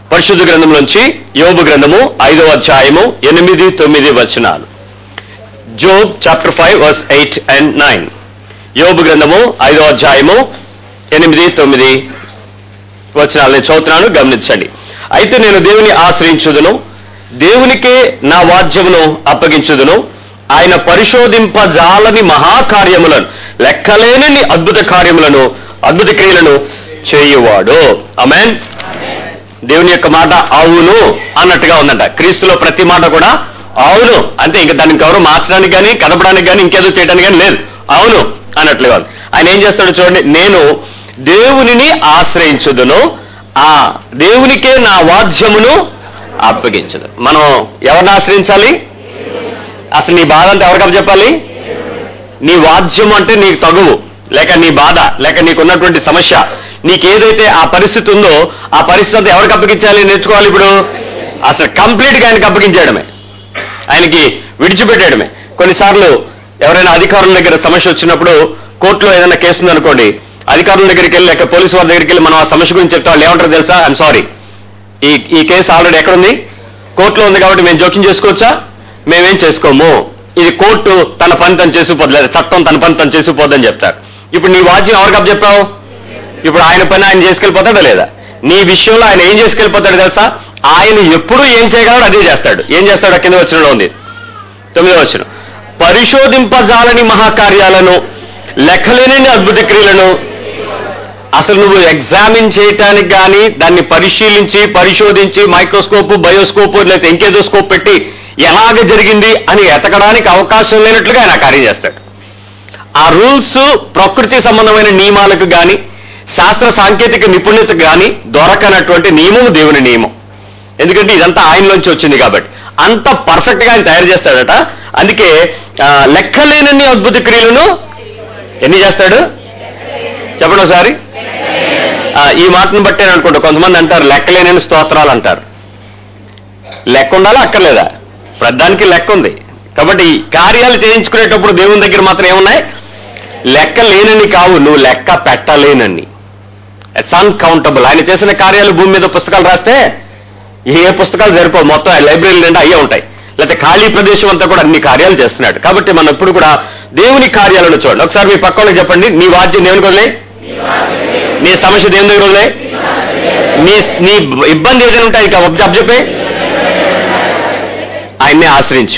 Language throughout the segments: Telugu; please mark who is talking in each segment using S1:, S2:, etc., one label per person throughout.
S1: పరిశుద్ధ గ్రంథంలోంచి యోబు గ్రంథము ఐదవ అధ్యాయము ఎనిమిది తొమ్మిది వచనాలు Job chapter five verse eight and nine Yobu గ్రంథము ఐదవ అధ్యాయము ఎనిమిది తొమ్మిది వచనాలు నేను చదువుతున్నాను గమనించండి అయితే నేను దేవుని ఆశ్రయించుదును దేవునికే నా వాద్యమును అప్పగించుదును ఆయన పరిశోధింపజాలని మహాకార్యములను లెక్కలేనని అద్భుత కార్యములను అద్భుత క్రియలను చేయువాడు అమెన్ దేవుని యొక్క మాట అవును అన్నట్టుగా ఉందంట క్రీస్తులో ప్రతి మాట కూడా అవును అంతే ఇంకా దానికి ఎవరు మార్చడానికి కానీ కదపడానికి కానీ ఇంకేదో చేయడానికి కానీ లేదు అవును అన్నట్లుగా ఉంది ఆయన ఏం చేస్తాడు చూడండి నేను దేవునిని ఆశ్రయించుదును ఆ దేవునికే నా వాద్యమును అప్పగించదు మనం ఎవరిని ఆశ్రయించాలి అసలు నీ బాధ అంటే ఎవరికి చెప్పాలి నీ వాద్యం అంటే నీకు తగువు లేక నీ బాధ లేక నీకున్నటువంటి సమస్య నీకేదైతే ఆ పరిస్థితి ఉందో ఆ పరిస్థితి అంతా ఎవరికి అప్పగించాలి నేర్చుకోవాలి ఇప్పుడు అసలు కంప్లీట్ గా ఆయనకి అప్పగించేయడమే ఆయనకి విడిచిపెట్టేయడమే కొన్నిసార్లు ఎవరైనా అధికారుల దగ్గర సమస్య వచ్చినప్పుడు కోర్టులో ఏదైనా కేసు ఉందనుకోండి అధికారుల దగ్గరికి వెళ్ళి లేక పోలీసు వారి దగ్గరికి వెళ్ళి మనం ఆ సమస్య గురించి చెప్తే వాళ్ళు ఏమంటారు తెలుసా ఐఎమ్ సారీ ఈ ఈ కేసు ఆల్రెడీ ఎక్కడుంది కోర్టులో ఉంది కాబట్టి మేము జోక్యం చేసుకోవచ్చా మేమేం చేసుకోము ఇది కోర్టు తన పని తను చేసుకుపోదు లేదా చట్టం తన పని తను చేసుకుపోద్దని చెప్తారు ఇప్పుడు నీ వాద్యం ఎవరికి చెప్పావు ఇప్పుడు ఆయన పని ఆయన చేసుకెళ్ళిపోతాడా లేదా నీ విషయంలో ఆయన ఏం చేసుకెళ్ళిపోతాడు తెలుసా ఆయన ఎప్పుడు ఏం చేయగలడు అదే చేస్తాడు ఏం చేస్తాడు ఆ కింద వచ్చినలో ఉంది తొమ్మిదో వచ్చిన పరిశోధింపజాలని మహాకార్యాలను లెక్కలేని అద్భుత క్రియలను అసలు నువ్వు ఎగ్జామిన్ చేయటానికి కానీ దాన్ని పరిశీలించి పరిశోధించి మైక్రోస్కోప్ బయోస్కోప్ లేకపోతే ఇంకేదో స్కోప్ పెట్టి ఎలాగ జరిగింది అని ఎతకడానికి అవకాశం లేనట్లుగా ఆయన ఆ కార్యం చేస్తాడు ఆ రూల్స్ ప్రకృతి సంబంధమైన నియమాలకు గాని శాస్త్ర సాంకేతిక నిపుణ్యతకు గాని దొరకనటువంటి నియమం దేవుని నియమం ఎందుకంటే ఇదంతా ఆయనలోంచి వచ్చింది కాబట్టి అంత పర్ఫెక్ట్ గా ఆయన తయారు చేస్తాడట అందుకే ఆ, లెక్కలేనన్ని అద్భుత క్రియలను ఎన్ని చేస్తాడు చెప్పండి ఒకసారి ఆ, ఈ మాటను బట్టి నేను అనుకుంటా కొంతమంది అంటారు లెక్కలేనని స్తోత్రాలు అంటారు లెక్క ఉండాలా అక్కర్లేదా ప్రధానికి లెక్క ఉంది కాబట్టి ఈ కార్యాలు చేయించుకునేటప్పుడు దేవుని దగ్గర మాత్రం ఏమున్నాయి లెక్క లేనని కావు నువ్వు లెక్క పెట్టలేనని ఇట్స్ అన్కౌంటబుల్ ఆయన చేసిన కార్యాలు భూమి మీద పుస్తకాలు రాస్తే ఏ పుస్తకాలు సరిపోవు మొత్తం లైబ్రరీ నిండా అయ్యే ఉంటాయి లేకపోతే ఖాళీ ప్రదేశం అంతా కూడా అన్ని కార్యాలు చేస్తున్నాడు కాబట్టి మనం ఎప్పుడు కూడా దేవుని కార్యాలను చూడండి ఒకసారి మీ పక్క వాళ్ళకి చెప్పండి నీ వాద్యం దేవునికి వదిలే నీ సమస్య దేవుని దగ్గర వదిలే నీ నీ ఇబ్బంది ఏదైనా ఉంటాయి ఇక చెప్పే ఆయన్ని ఆశ్రయించు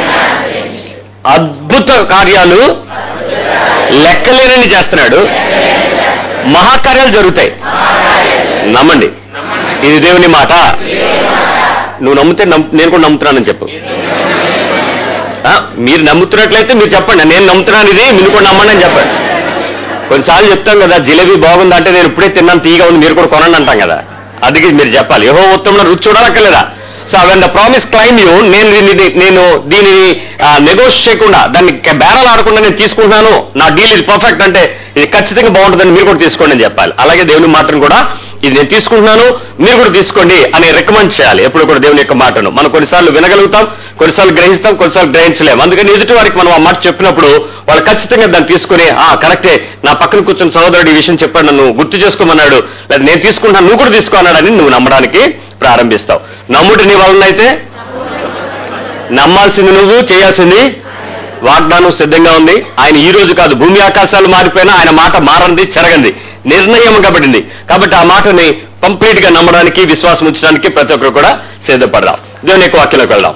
S1: అద్భుత కార్యాలు లెక్కలేనని చేస్తున్నాడు మహాకార్యాలు జరుగుతాయి నమ్మండి ఇది దేవుని మాట నువ్వు నమ్మితే నమ్ము- నేను కూడా నమ్ముతున్నానని చెప్పు ఆ, మీరు నమ్ముతున్నట్లయితే మీరు చెప్పండి నేను నమ్ముతున్నాను ఇది మీరు కూడా నమ్మండి అని చెప్పండి కొన్నిసార్లు చెప్తాం కదా జిలేబీ బాగుందా అంటే నేను ఇప్పుడే తిన్నాను తీగా ఉంది మీరు కూడా కొనండి అంటాం కదా అది మీరు చెప్పాలి ఏహో ఉత్తమంలో రుచి చూడాలక్కర్లేదా so when the promise claim you నేను దీన్ని నేను దీనిని నెగోషియేట్ చేయకుండా దాన్ని క- బేరాలు ఆడకుండా నేను తీసుకుంటున్నాను నా డీల్ ఇది పర్ఫెక్ట్ అంటే ఇది ఖచ్చితంగా బాగుంటుందని మీరు కూడా తీసుకోండి అని చెప్పాలి అలాగే దేవుని మాటను కూడా ఇది నేను తీసుకుంటున్నాను మీరు కూడా తీసుకోండి అని రికమెండ్ చేయాలి ఎప్పుడు కూడా దేవుని యొక్క మాటను మనం కొన్నిసార్లు వినగలుగుతాం కొన్నిసార్లు గ్రహిస్తాం కొన్నిసార్లు గ్రహించలేం అందుకని ఎదుటి వారికి మనం ఆ మాట చెప్పినప్పుడు వాళ్ళు ఖచ్చితంగా దాన్ని తీసుకుని ఆ కరెక్టే నా పక్కన కూర్చున్న సహోదరుడు ఈ విషయం చెప్పాడు నన్ను గుర్తు చేసుకోమన్నాడు లేదా నేను తీసుకుంటున్నాను నువ్వు కూడా తీసుకో అన్నాడని నువ్వు నమ్మడానికి ప్రారంభిస్తావు నమ్ముటి నీ వలన అయితే నమ్మాల్సింది నువ్వు చేయాల్సింది వాగ్దానం సిద్ధంగా ఉంది ఆయన ఈ రోజు కాదు భూమి ఆకాశాలు మారిపోయినా ఆయన మాట మారంది చెరగంది నిర్ణయం కాబడింది కాబట్టి ఆ మాటని కంప్లీట్ గా నమ్మడానికి విశ్వాసం ఉంచడానికి ప్రతి ఒక్కరు కూడా సిద్ధపడదాం దేవుని యొక్క వాక్యంలోకి వెళ్దాం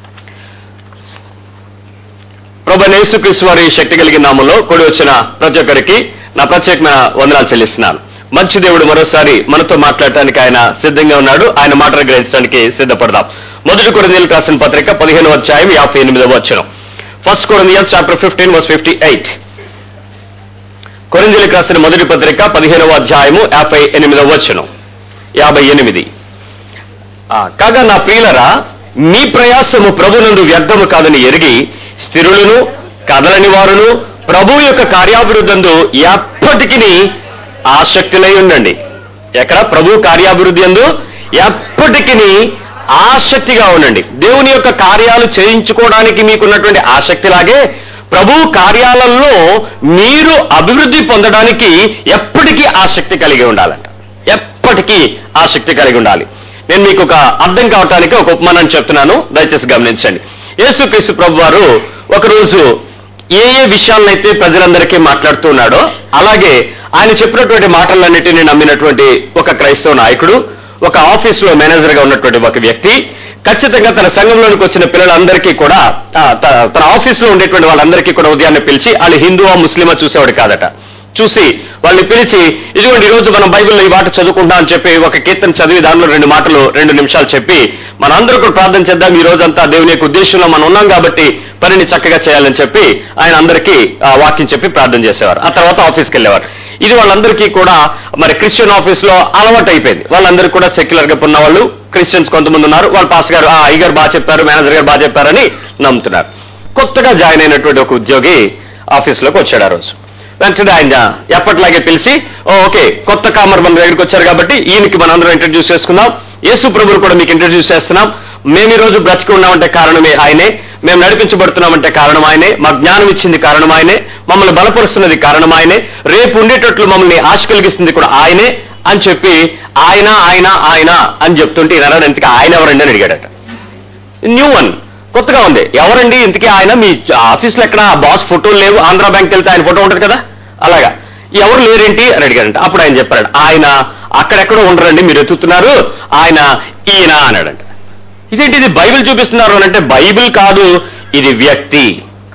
S1: ప్రభు యేసుక్రీస్తు వారి శక్తి కలిగిన నామంలో కూడి వచ్చిన ప్రతి ఒక్కరికి నా ప్రత్యేకమైన వందనాలు చెల్లిస్తున్నాను మంచి దేవుడు మరోసారి మనతో మాట్లాడటానికి ఆయన సిద్ధంగా ఉన్నాడు ఆయన మాటలు గ్రహించడానికి సిద్ధపడదాం మొదటి కొరిందీలకు రాసిన పత్రిక పదిహేను అధ్యాయం యాభై ఎనిమిదవ వచనం first Corinthians chapter fifteen verse fifty eight కొరిందీలకు రాసిన మొదటి పత్రిక పదిహేనవ అధ్యాయము యాభై ఎనిమిదవ వచనం యాభై ఎనిమిది ఆ, కాగా నా ప్రియులరా మీ ప్రయాసము ప్రభునందు వ్యర్థము కాదని ఎరిగి స్థిరులను కదలని వారును ప్రభు యొక్క కార్యాభివృద్ధందు ఎప్పటికీ ఆసక్తులై ఉండండి ఎక్కడ ప్రభు కార్యాభివృద్ధి అందు ఎప్పటికీ ఆసక్తిగా ఉండండి దేవుని యొక్క కార్యాలు చేయించుకోవడానికి మీకున్నటువంటి ఆసక్తిలాగే ప్రభు కార్యాలలో మీరు అభివృద్ధి పొందడానికి ఎప్పటికీ ఆసక్తి కలిగి ఉండాలంట ఎప్పటికీ ఆసక్తి కలిగి ఉండాలి నేను మీకు ఒక అర్థం కావటానికి ఒక ఉపమానాన్ని చెప్తున్నాను దయచేసి గమనించండి యేసుక్రీస్తు ప్రభు వారు ఒకరోజు ఏ ఏ విషయాలనైతే ప్రజలందరికీ మాట్లాడుతూ ఉన్నాడో అలాగే ఆయన చెప్పినటువంటి మాటలన్నిటినీ నమ్మినటువంటి ఒక క్రైస్తవ నాయకుడు ఒక ఆఫీస్ లో మేనేజర్ గా ఉన్నటువంటి ఒక వ్యక్తి ఖచ్చితంగా తన సంఘంలోనికి వచ్చిన పిల్లలందరికీ కూడా ఆ, త- తన ఆఫీస్ లో ఉండేటువంటి వాళ్ళందరికీ కూడా ఉదయాన్నే పిలిచి వాళ్ళు హిందువా ముస్లిమా చూసేవాడు కాదట చూసి వాళ్ళని పిలిచి ఇదిగోండి ఈ రోజు మనం బైబిల్లో ఈ మాట చదువుకుంటాం అని చెప్పి ఒక కీర్తన చదివి దానిలో రెండు మాటలు రెండు నిమిషాలు చెప్పి మనందరూ కూడా ప్రార్థన చేద్దాం ఈ రోజంతా దేవుని యొక్క ఉద్దేశంలో మనం ఉన్నాం కాబట్టి పనిని చక్కగా చేయాలని చెప్పి ఆయన అందరికీ ఆ వాక్యం చెప్పి ప్రార్థన చేసేవారు ఆ తర్వాత ఆఫీస్కి వెళ్ళేవారు ఇది వాళ్ళందరికీ కూడా మరి క్రిస్టియన్ ఆఫీస్ లో అలవాటు అయిపోయింది వాళ్ళందరూ కూడా సెక్యులర్ గా ఉన్న వాళ్ళు క్రిస్టియన్స్ కొంతమంది ఉన్నారు వాళ్ళ పాస్ గారు ఆ అయ్యగారు బాగా చెప్పారు మేనేజర్ గారు బాగా చెప్పారని నమ్ముతున్నారు కొత్తగా జాయిన్ అయినటువంటి ఒక ఉద్యోగి ఆఫీస్ లోకి వచ్చాడు ఆ రోజు వెంటనే ఆయన ఎప్పటిలాగే పిలిచి "ఓ, ఓకే కొత్త కామర్ మన దగ్గరికి వచ్చారు కాబట్టి ఈయనకి మనం అందరం ఇంట్రడ్యూస్ చేసుకుందాం యేసు ప్రభుని కూడా మీకు ఇంట్రడ్యూస్ చేస్తున్నాం మేము ఈ రోజు బ్రతికి ఉన్నామంటే కారణమే ఆయనే మేము నడిపించబడుతున్నామంటే కారణం ఆయనే మా జ్ఞానం ఇచ్చింది కారణం ఆయనే మమ్మల్ని బలపరుస్తున్నది కారణం ఆయనే రేపు ఉండేటట్లు మమ్మల్ని ఆశ కలిగిస్తుంది కూడా ఆయనే అని చెప్పి ఆయన ఆయన ఆయన అని చెప్తుంటే ఈయన అన్నాడు, ఇంతకీ ఆయన ఎవరండి అని అడిగాడట న్యూ వన్ కొత్తగా ఉంది ఎవరండి ఇంతకీ ఆయన మీ ఆఫీస్లో ఎక్కడ బాస్ ఫోటోలు లేవు ఆంధ్ర బ్యాంక్ వెళ్తే ఆయన ఫోటో ఉంటుంది కదా అలాగా ఎవరు లేరేంటి అని అడిగాడంట అప్పుడు ఆయన చెప్పాడు ఆయన అక్కడెక్కడో ఉండరండి మీరు ఎత్తుతున్నారు ఆయన ఈయన అన్నాడంట ఇదేంటి ఇది బైబిల్ చూపిస్తున్నారు అని అంటే బైబిల్ కాదు ఇది వ్యక్తి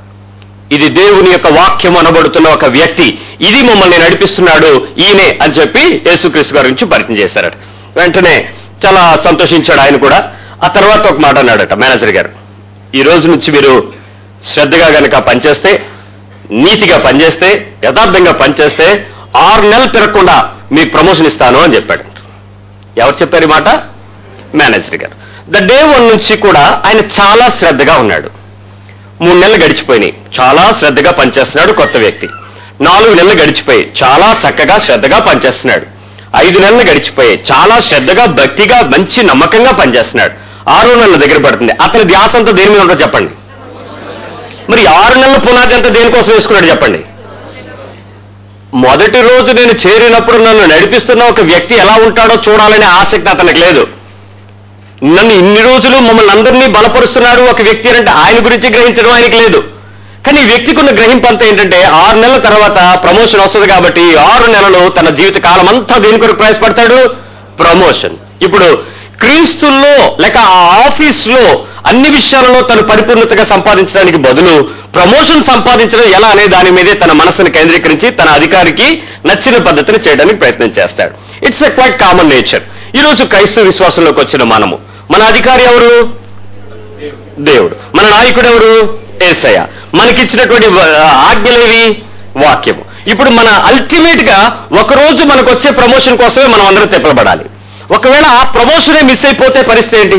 S1: ఇది దేవుని యొక్క వాక్యం అనబడుతున్న ఒక వ్యక్తి ఇది మమ్మల్ని నడిపిస్తున్నాడు ఈయనే అని చెప్పి యేసుక్రీస్తు గారి నుంచి పరిచయం చేశారట వెంటనే చాలా సంతోషించాడు ఆయన కూడా ఆ తర్వాత ఒక మాట అన్నాడట మేనేజర్ గారు ఈ రోజు నుంచి మీరు శ్రద్ధగా గనక పనిచేస్తే నీతిగా పనిచేస్తే యథార్థంగా పనిచేస్తే ఆరు నెలలు తిరగకుండా మీకు ప్రమోషన్ ఇస్తాను అని చెప్పాడు ఎవరు చెప్పారు ఈ మాట మేనేజర్ గారు ద డే వన్ నుంచి కూడా ఆయన చాలా శ్రద్ధగా ఉన్నాడు మూడు నెలలు గడిచిపోయినాయి చాలా శ్రద్ధగా పనిచేస్తున్నాడు కొత్త వ్యక్తి నాలుగు నెలలు గడిచిపోయి చాలా చక్కగా శ్రద్ధగా పనిచేస్తున్నాడు ఐదు నెలలు గడిచిపోయి చాలా శ్రద్ధగా భక్తిగా మంచి నమ్మకంగా పనిచేస్తున్నాడు ఆరు నెలల దగ్గర పడుతుంది అతని ధ్యాస అంతా దేని మీద ఉంటుందో చెప్పండి మరి ఆరు నెలల పునాది అంతా దేనికోసం వేసుకున్నాడు చెప్పండి మొదటి రోజు నేను చేరినప్పుడు నన్ను నడిపిస్తున్న ఒక వ్యక్తి ఎలా ఉంటాడో చూడాలనే ఆసక్తి అతనికి లేదు నన్ను ఇన్ని రోజులు మమ్మల్ని అందరినీ బలపరుస్తున్నాడు ఒక వ్యక్తి అంటే ఆయన గురించి గ్రహించడం ఆయనకి లేదు కానీ ఈ వ్యక్తికి ఉన్న గ్రహింపు అంతా ఏంటంటే ఆరు నెలల తర్వాత ప్రమోషన్ వస్తుంది కాబట్టి ఈ ఆరు నెలలు తన జీవిత కాలం అంతా దేని కొరకు ప్రయాసపడతాడు ప్రమోషన్ ఇప్పుడు క్రీస్తుల్లో లేక ఆ ఆఫీస్ లో అన్ని విషయాలలో తను పరిపూర్ణతగా సంపాదించడానికి బదులు ప్రమోషన్ సంపాదించడం ఎలా అనే దాని మీదే తన మనసును కేంద్రీకరించి తన అధికారికి నచ్చిన పద్ధతిని చేయడానికి ప్రయత్నం చేస్తాడు it's a quite common nature ఈ రోజు క్రైస్తవ విశ్వాసంలోకి వచ్చిన మనము మన అధికారి ఎవరు దేవుడు మన నాయకుడు ఎవరు ఏసయ్య మనకిచ్చినటువంటి వ- ఆజ్ఞలేవి వాక్యము ఇప్పుడు మన అల్టిమేట్ గా ఒకరోజు మనకు వచ్చే ప్రమోషన్ కోసమే మనం అందరం తెప్పబడాలి ఒకవేళ ఆ ప్రమోషనే మిస్ అయిపోతే పరిస్థితి ఏంటి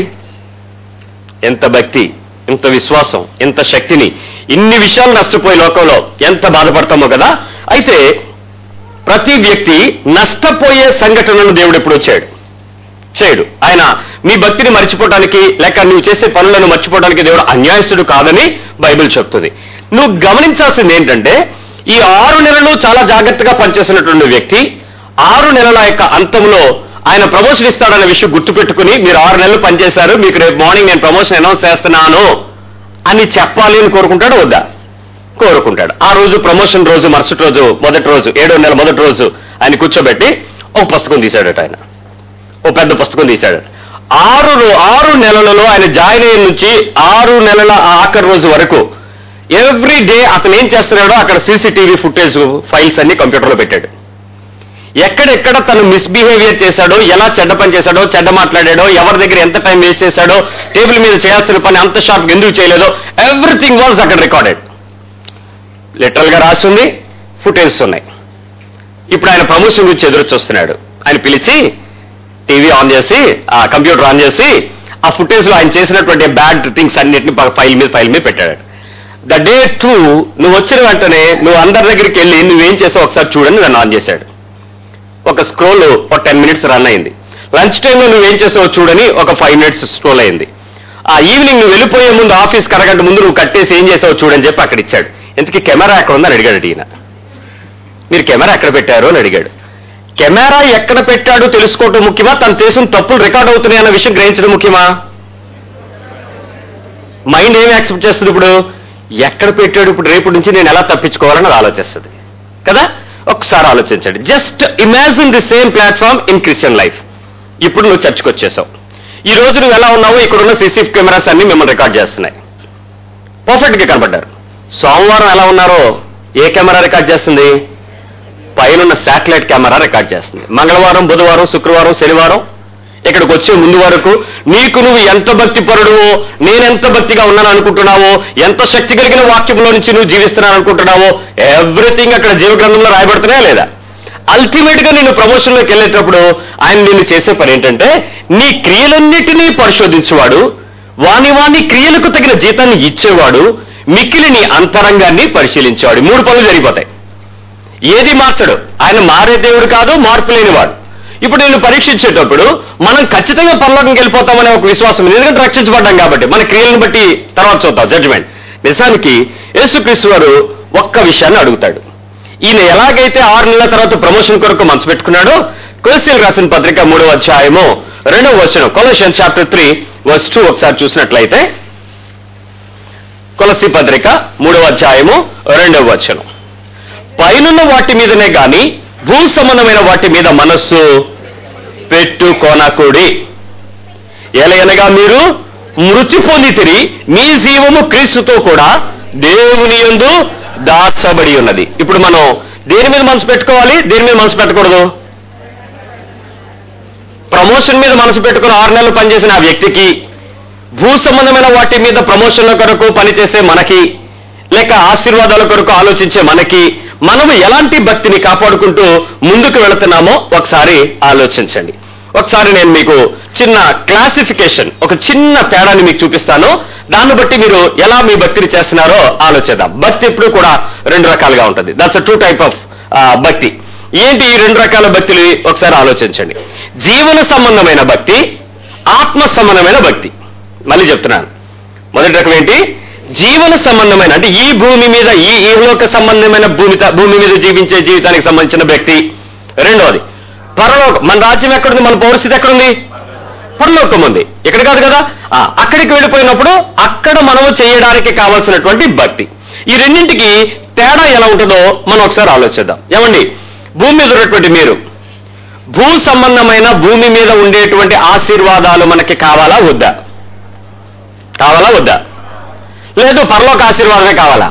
S1: ఎంత భక్తి ఎంత విశ్వాసం ఎంత శక్తిని ఇన్ని విషయాలు నష్టపోయే లోకంలో ఎంత బాధపడతామో కదా అయితే ప్రతి వ్యక్తి నష్టపోయే సంఘటనను దేవుడు ఎప్పుడు వచ్చాడు చేయడు ఆయన మీ భక్తిని మర్చిపోవడానికి లేక నువ్వు చేసే పనులను మర్చిపోవడానికి దేవుడు అన్యాయస్తుడు కాదని బైబిల్ చెప్తుంది నువ్వు గమనించాల్సింది ఏంటంటే ఈ ఆరు నెలలు చాలా జాగ్రత్తగా పనిచేసినటువంటి వ్యక్తి ఆరు నెలల యొక్క అంతంలో ఆయన ప్రమోషన్ ఇస్తాడన్న విషయం గుర్తుపెట్టుకుని మీరు ఆరు నెలలు పనిచేశారు మీకు రేపు మార్నింగ్ నేను ప్రమోషన్ అనౌన్స్ చేస్తున్నాను అని చెప్పాలి అని కోరుకుంటాడు వద్దా కోరుకుంటాడు ఆ రోజు ప్రమోషన్ రోజు మరుసటి రోజు మొదటి రోజు ఏడో నెల మొదటి రోజు ఆయన కూర్చోబెట్టి ఒక పుస్తకం తీశాడట ఆయన ఓ పెద్ద పుస్తకం తీశాడు ఆరు రో- ఆరు నెలలలో ఆయన జాయిన్ అయిన నుంచి ఆరు నెలల ఆ ఆఖరి రోజు వరకు ఎవ్రీ డే అతను ఏం చేస్తున్నాడో అక్కడ సీసీటీవీ ఫుటేజ్ ఫైల్స్ అన్ని కంప్యూటర్లో పెట్టాడు ఎక్కడెక్కడ తను మిస్బిహేవియర్ చేశాడో ఎలా చెడ్డ పని చేశాడో చెడ్డ మాట్లాడాడో ఎవరి దగ్గర ఎంత టైం వేస్ట్ చేశాడో టేబుల్ మీద చేయాల్సిన పని అంత షార్ప్ ఎందుకు చేయలేదో ఎవ్రీథింగ్ వాజ్ అక్కడ రికార్డెడ్ లిటరల్ గా రాసింది ఫుటేజెస్ ఉన్నాయి ఇప్పుడు ఆయన ప్రమోషన్ గురించి ఎదురు చూస్తున్నాడు ఆయన పిలిచి టీవీ ఆన్ చేసి ఆ కంప్యూటర్ ఆన్ చేసి ఆ ఫుటేజ్ లో ఆయన చేసినటువంటి బ్యాడ్ థింగ్స్ అన్నిటిని ఫైల్ మీద ఫైల్ మీద పెట్టాడు ద డే టూ నువ్వు వచ్చిన వెంటనే నువ్వు అందరి దగ్గరికి వెళ్ళి నువ్వేం చేసావు ఒకసారి చూడని నన్ను ఆన్ చేశాడు ఒక స్క్రోల్ ఒక టెన్ మినిట్స్ రన్ అయింది లంచ్ టైంలో నువ్వేం చేసావో చూడని ఒక ఫైవ్ మినిట్స్ స్క్రోల్ అయింది ఆ ఈవినింగ్ నువ్వు వెళ్ళిపోయే ముందు ఆఫీస్ అరగంట ముందు నువ్వు కట్టేసి ఏం చేసావో చూడని చెప్పి అక్కడ ఇచ్చాడు ఇంతకీ కెమెరా ఎక్కడ ఉందని అడిగాడు ఈయన మీరు కెమెరా ఎక్కడ పెట్టారు అని అడిగాడు కెమెరా ఎక్కడ పెట్టాడో తెలుసుకోవటం ముఖ్యమా తను చేసిన తప్పులు రికార్డ్ అవుతున్నాయి అన్న విషయం గ్రహించడం ముఖ్యమా మైండ్ ఏమి యాక్సెప్ట్ చేస్తుంది ఇప్పుడు ఎక్కడ పెట్టాడు ఇప్పుడు రేపు నుంచి నేను ఎలా తప్పించుకోవాలని అది ఆలోచిస్తుంది కదా ఒకసారి ఆలోచించండి just imagine the same platform in Christian life ఇప్పుడు నువ్వు చర్చకు వచ్చేసావు ఈ రోజు నువ్వు ఎలా ఉన్నావో ఇక్కడున్న సీసీటీవీ కెమెరాస్ అన్ని మిమ్మల్ని రికార్డ్ చేస్తున్నాయి పర్ఫెక్ట్ గా కనబడ్డారు సోమవారం ఎలా ఉన్నారో ఏ కెమెరా రికార్డ్ చేస్తుంది పైనున్న శాటిలైట్ కెమెరా రికార్డ్ చేస్తుంది మంగళవారం బుధవారం శుక్రవారం శనివారం ఇక్కడికి వచ్చే ముందు వరకు నీకు నువ్వు ఎంత భక్తి పరుడువో నేనెంత భక్తిగా ఉన్నాను అనుకుంటున్నావో ఎంత శక్తి కలిగిన వాక్యంలో నుంచి నువ్వు జీవిస్తున్నాను అనుకుంటున్నావో ఎవ్రీథింగ్ అక్కడ జీవ గ్రంథంలో రాయబడుతున్నాయా లేదా అల్టిమేట్ గా నేను ప్రమోషన్లోకి వెళ్ళేటప్పుడు ఆయన నిన్ను చేసే పని ఏంటంటే నీ క్రియలన్నిటినీ పరిశోధించేవాడు వాని వాని క్రియలకు తగిన జీతాన్ని ఇచ్చేవాడు మిక్కిలి నీ అంతరంగాన్ని పరిశీలించేవాడు ఈ మూడు పనులు జరిగిపోతాయి ఏది మార్చడు ఆయన మారే దేవుడు కాదు మార్పు లేనివాడు ఇప్పుడు నేను పరీక్షించేటప్పుడు మనం ఖచ్చితంగా పరలోకంకి వెళ్ళిపోతామనే ఒక విశ్వాసం ఉంది. ఎందుకంటే రక్షించబడ్డాం కాబట్టి మన క్రియలను బట్టి తర్వాత చూద్దాం జడ్జిమెంట్ నిజానికి యేసుక్రీస్తు వారు ఒక్క విషయాన్ని అడుగుతాడు ఈయన ఎలాగైతే ఆరు నెలల తర్వాత ప్రమోషన్ కొరకు మనసు పెట్టుకున్నాడో కొలసీలు రాసిన పత్రిక మూడవ అధ్యాయము రెండవ వచనం Colossian chapter three verse two ఒకసారి చూసినట్లయితే కొలసి పత్రిక మూడవ అధ్యాయము రెండవ వచనం పైనున్న వాటి మీదనే గాని భూ సంబంధమైన వాటి మీద మనస్సు పెట్టుకొనకుడి ఎలయనగా మీరు మృతి పొందితిరి మీ జీవము క్రీస్తుతో కూడా దేవుని యందు దాచబడి ఉన్నది ఇప్పుడు మనం దేని మీద మనసు పెట్టుకోవాలి దేని మీద మనసు పెట్టకూడదు ప్రమోషన్ మీద మనసు పెట్టుకుని ఆరు నెలలు పనిచేసిన ఆ వ్యక్తికి భూ సంబంధమైన వాటి మీద ప్రమోషన్ల కొరకు పనిచేసే మనకి లేక ఆశీర్వాదాల కొరకు ఆలోచించే మనకి మనము ఎలాంటి భక్తిని కాపాడుకుంటూ ముందుకు వెళుతున్నామో ఒకసారి ఆలోచించండి ఒకసారి నేను మీకు చిన్న క్లాసిఫికేషన్ ఒక చిన్న తేడాని మీకు చూపిస్తాను దాన్ని బట్టి మీరు ఎలా మీ భక్తిని చేస్తున్నారో ఆలోచిద్దాం భక్తి ఎప్పుడు కూడా రెండు రకాలుగా ఉంటుంది దట్స్ టూ టైప్ ఆఫ్ భక్తి ఏంటి ఈ రెండు రకాల భక్తులు ఒకసారి ఆలోచించండి జీవన సంబంధమైన భక్తి ఆత్మ సంబంధమైన భక్తి మళ్ళీ చెప్తున్నాను మొదటి రకం ఏంటి జీవన సంబంధమైన అంటే ఈ భూమి మీద ఈ ఈలోక సంబంధమైన భూమి భూమి మీద జీవించే జీవితానికి సంబంధించిన వ్యక్తి రెండవది పరలోకం మన రాజ్యం ఎక్కడుంది మన పౌరస్థితి ఎక్కడుంది పరలోకం ఉంది ఇక్కడ కాదు కదా ఆ, అక్కడికి వెళ్ళిపోయినప్పుడు అక్కడ మనము చేయడానికి కావాల్సినటువంటి భక్తి ఈ రెండింటికి తేడా ఎలా ఉంటుందో మనం ఒకసారి ఆలోచిద్దాం ఏమండి భూమి మీద ఉన్నటువంటి మీరు భూ సంబంధమైన భూమి మీద ఉండేటువంటి ఆశీర్వాదాలు మనకి కావాలా వద్దా కావాలా వద్దా లేదు పరలోక ఆశీర్వాదమే కావాలా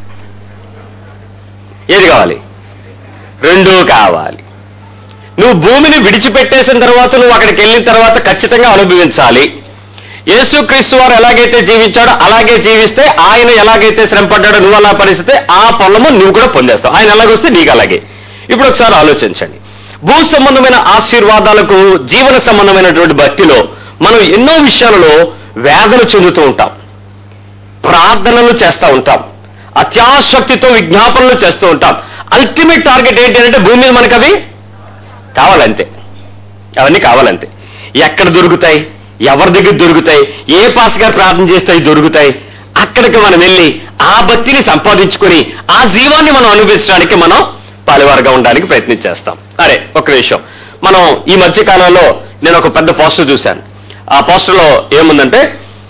S1: ఏది కావాలి రెండూ కావాలి నువ్వు భూమిని విడిచిపెట్టేసిన తర్వాత నువ్వు అక్కడికి వెళ్ళిన తర్వాత ఖచ్చితంగా అనుభవించాలి యేసుక్రీస్తు వారు ఎలాగైతే జీవించాడో అలాగే జీవిస్తే ఆయన ఎలాగైతే శ్రమపడ్డాడో నువ్వు అలా పరిస్థితే ఆ పొలము నువ్వు కూడా పొందేస్తావు ఆయన ఎలాగొస్తే నీకు అలాగే ఇప్పుడు ఒకసారి ఆలోచించండి భూ సంబంధమైన ఆశీర్వాదాలకు జీవన సంబంధమైనటువంటి భక్తిలో మనం ఎన్నో విషయాలలో వేదన చెందుతూ ఉంటాం ప్రార్థనలు చేస్తూ ఉంటాం అత్యాశక్తితో విజ్ఞాపనలు చేస్తూ ఉంటాం అల్టిమేట్ టార్గెట్ ఏంటి అంటే భూమి మీద మనకు అవి కావాలంతే అవన్నీ కావాలంతే ఎక్కడ దొరుకుతాయి ఎవరి దగ్గర దొరుకుతాయి ఏ పాస్ గారు ప్రార్థన చేస్తే అవి దొరుకుతాయి అక్కడికి మనం వెళ్ళి ఆ భక్తిని సంపాదించుకొని ఆ జీవాన్ని మనం అనుభవించడానికి మనం పాలువారుగా ఉండడానికి ప్రయత్నం చేస్తాం అరే ఒక విషయం మనం ఈ మధ్య కాలంలో నేను ఒక పెద్ద పోస్టర్ చూశాను ఆ పోస్టర్లో ఏముందంటే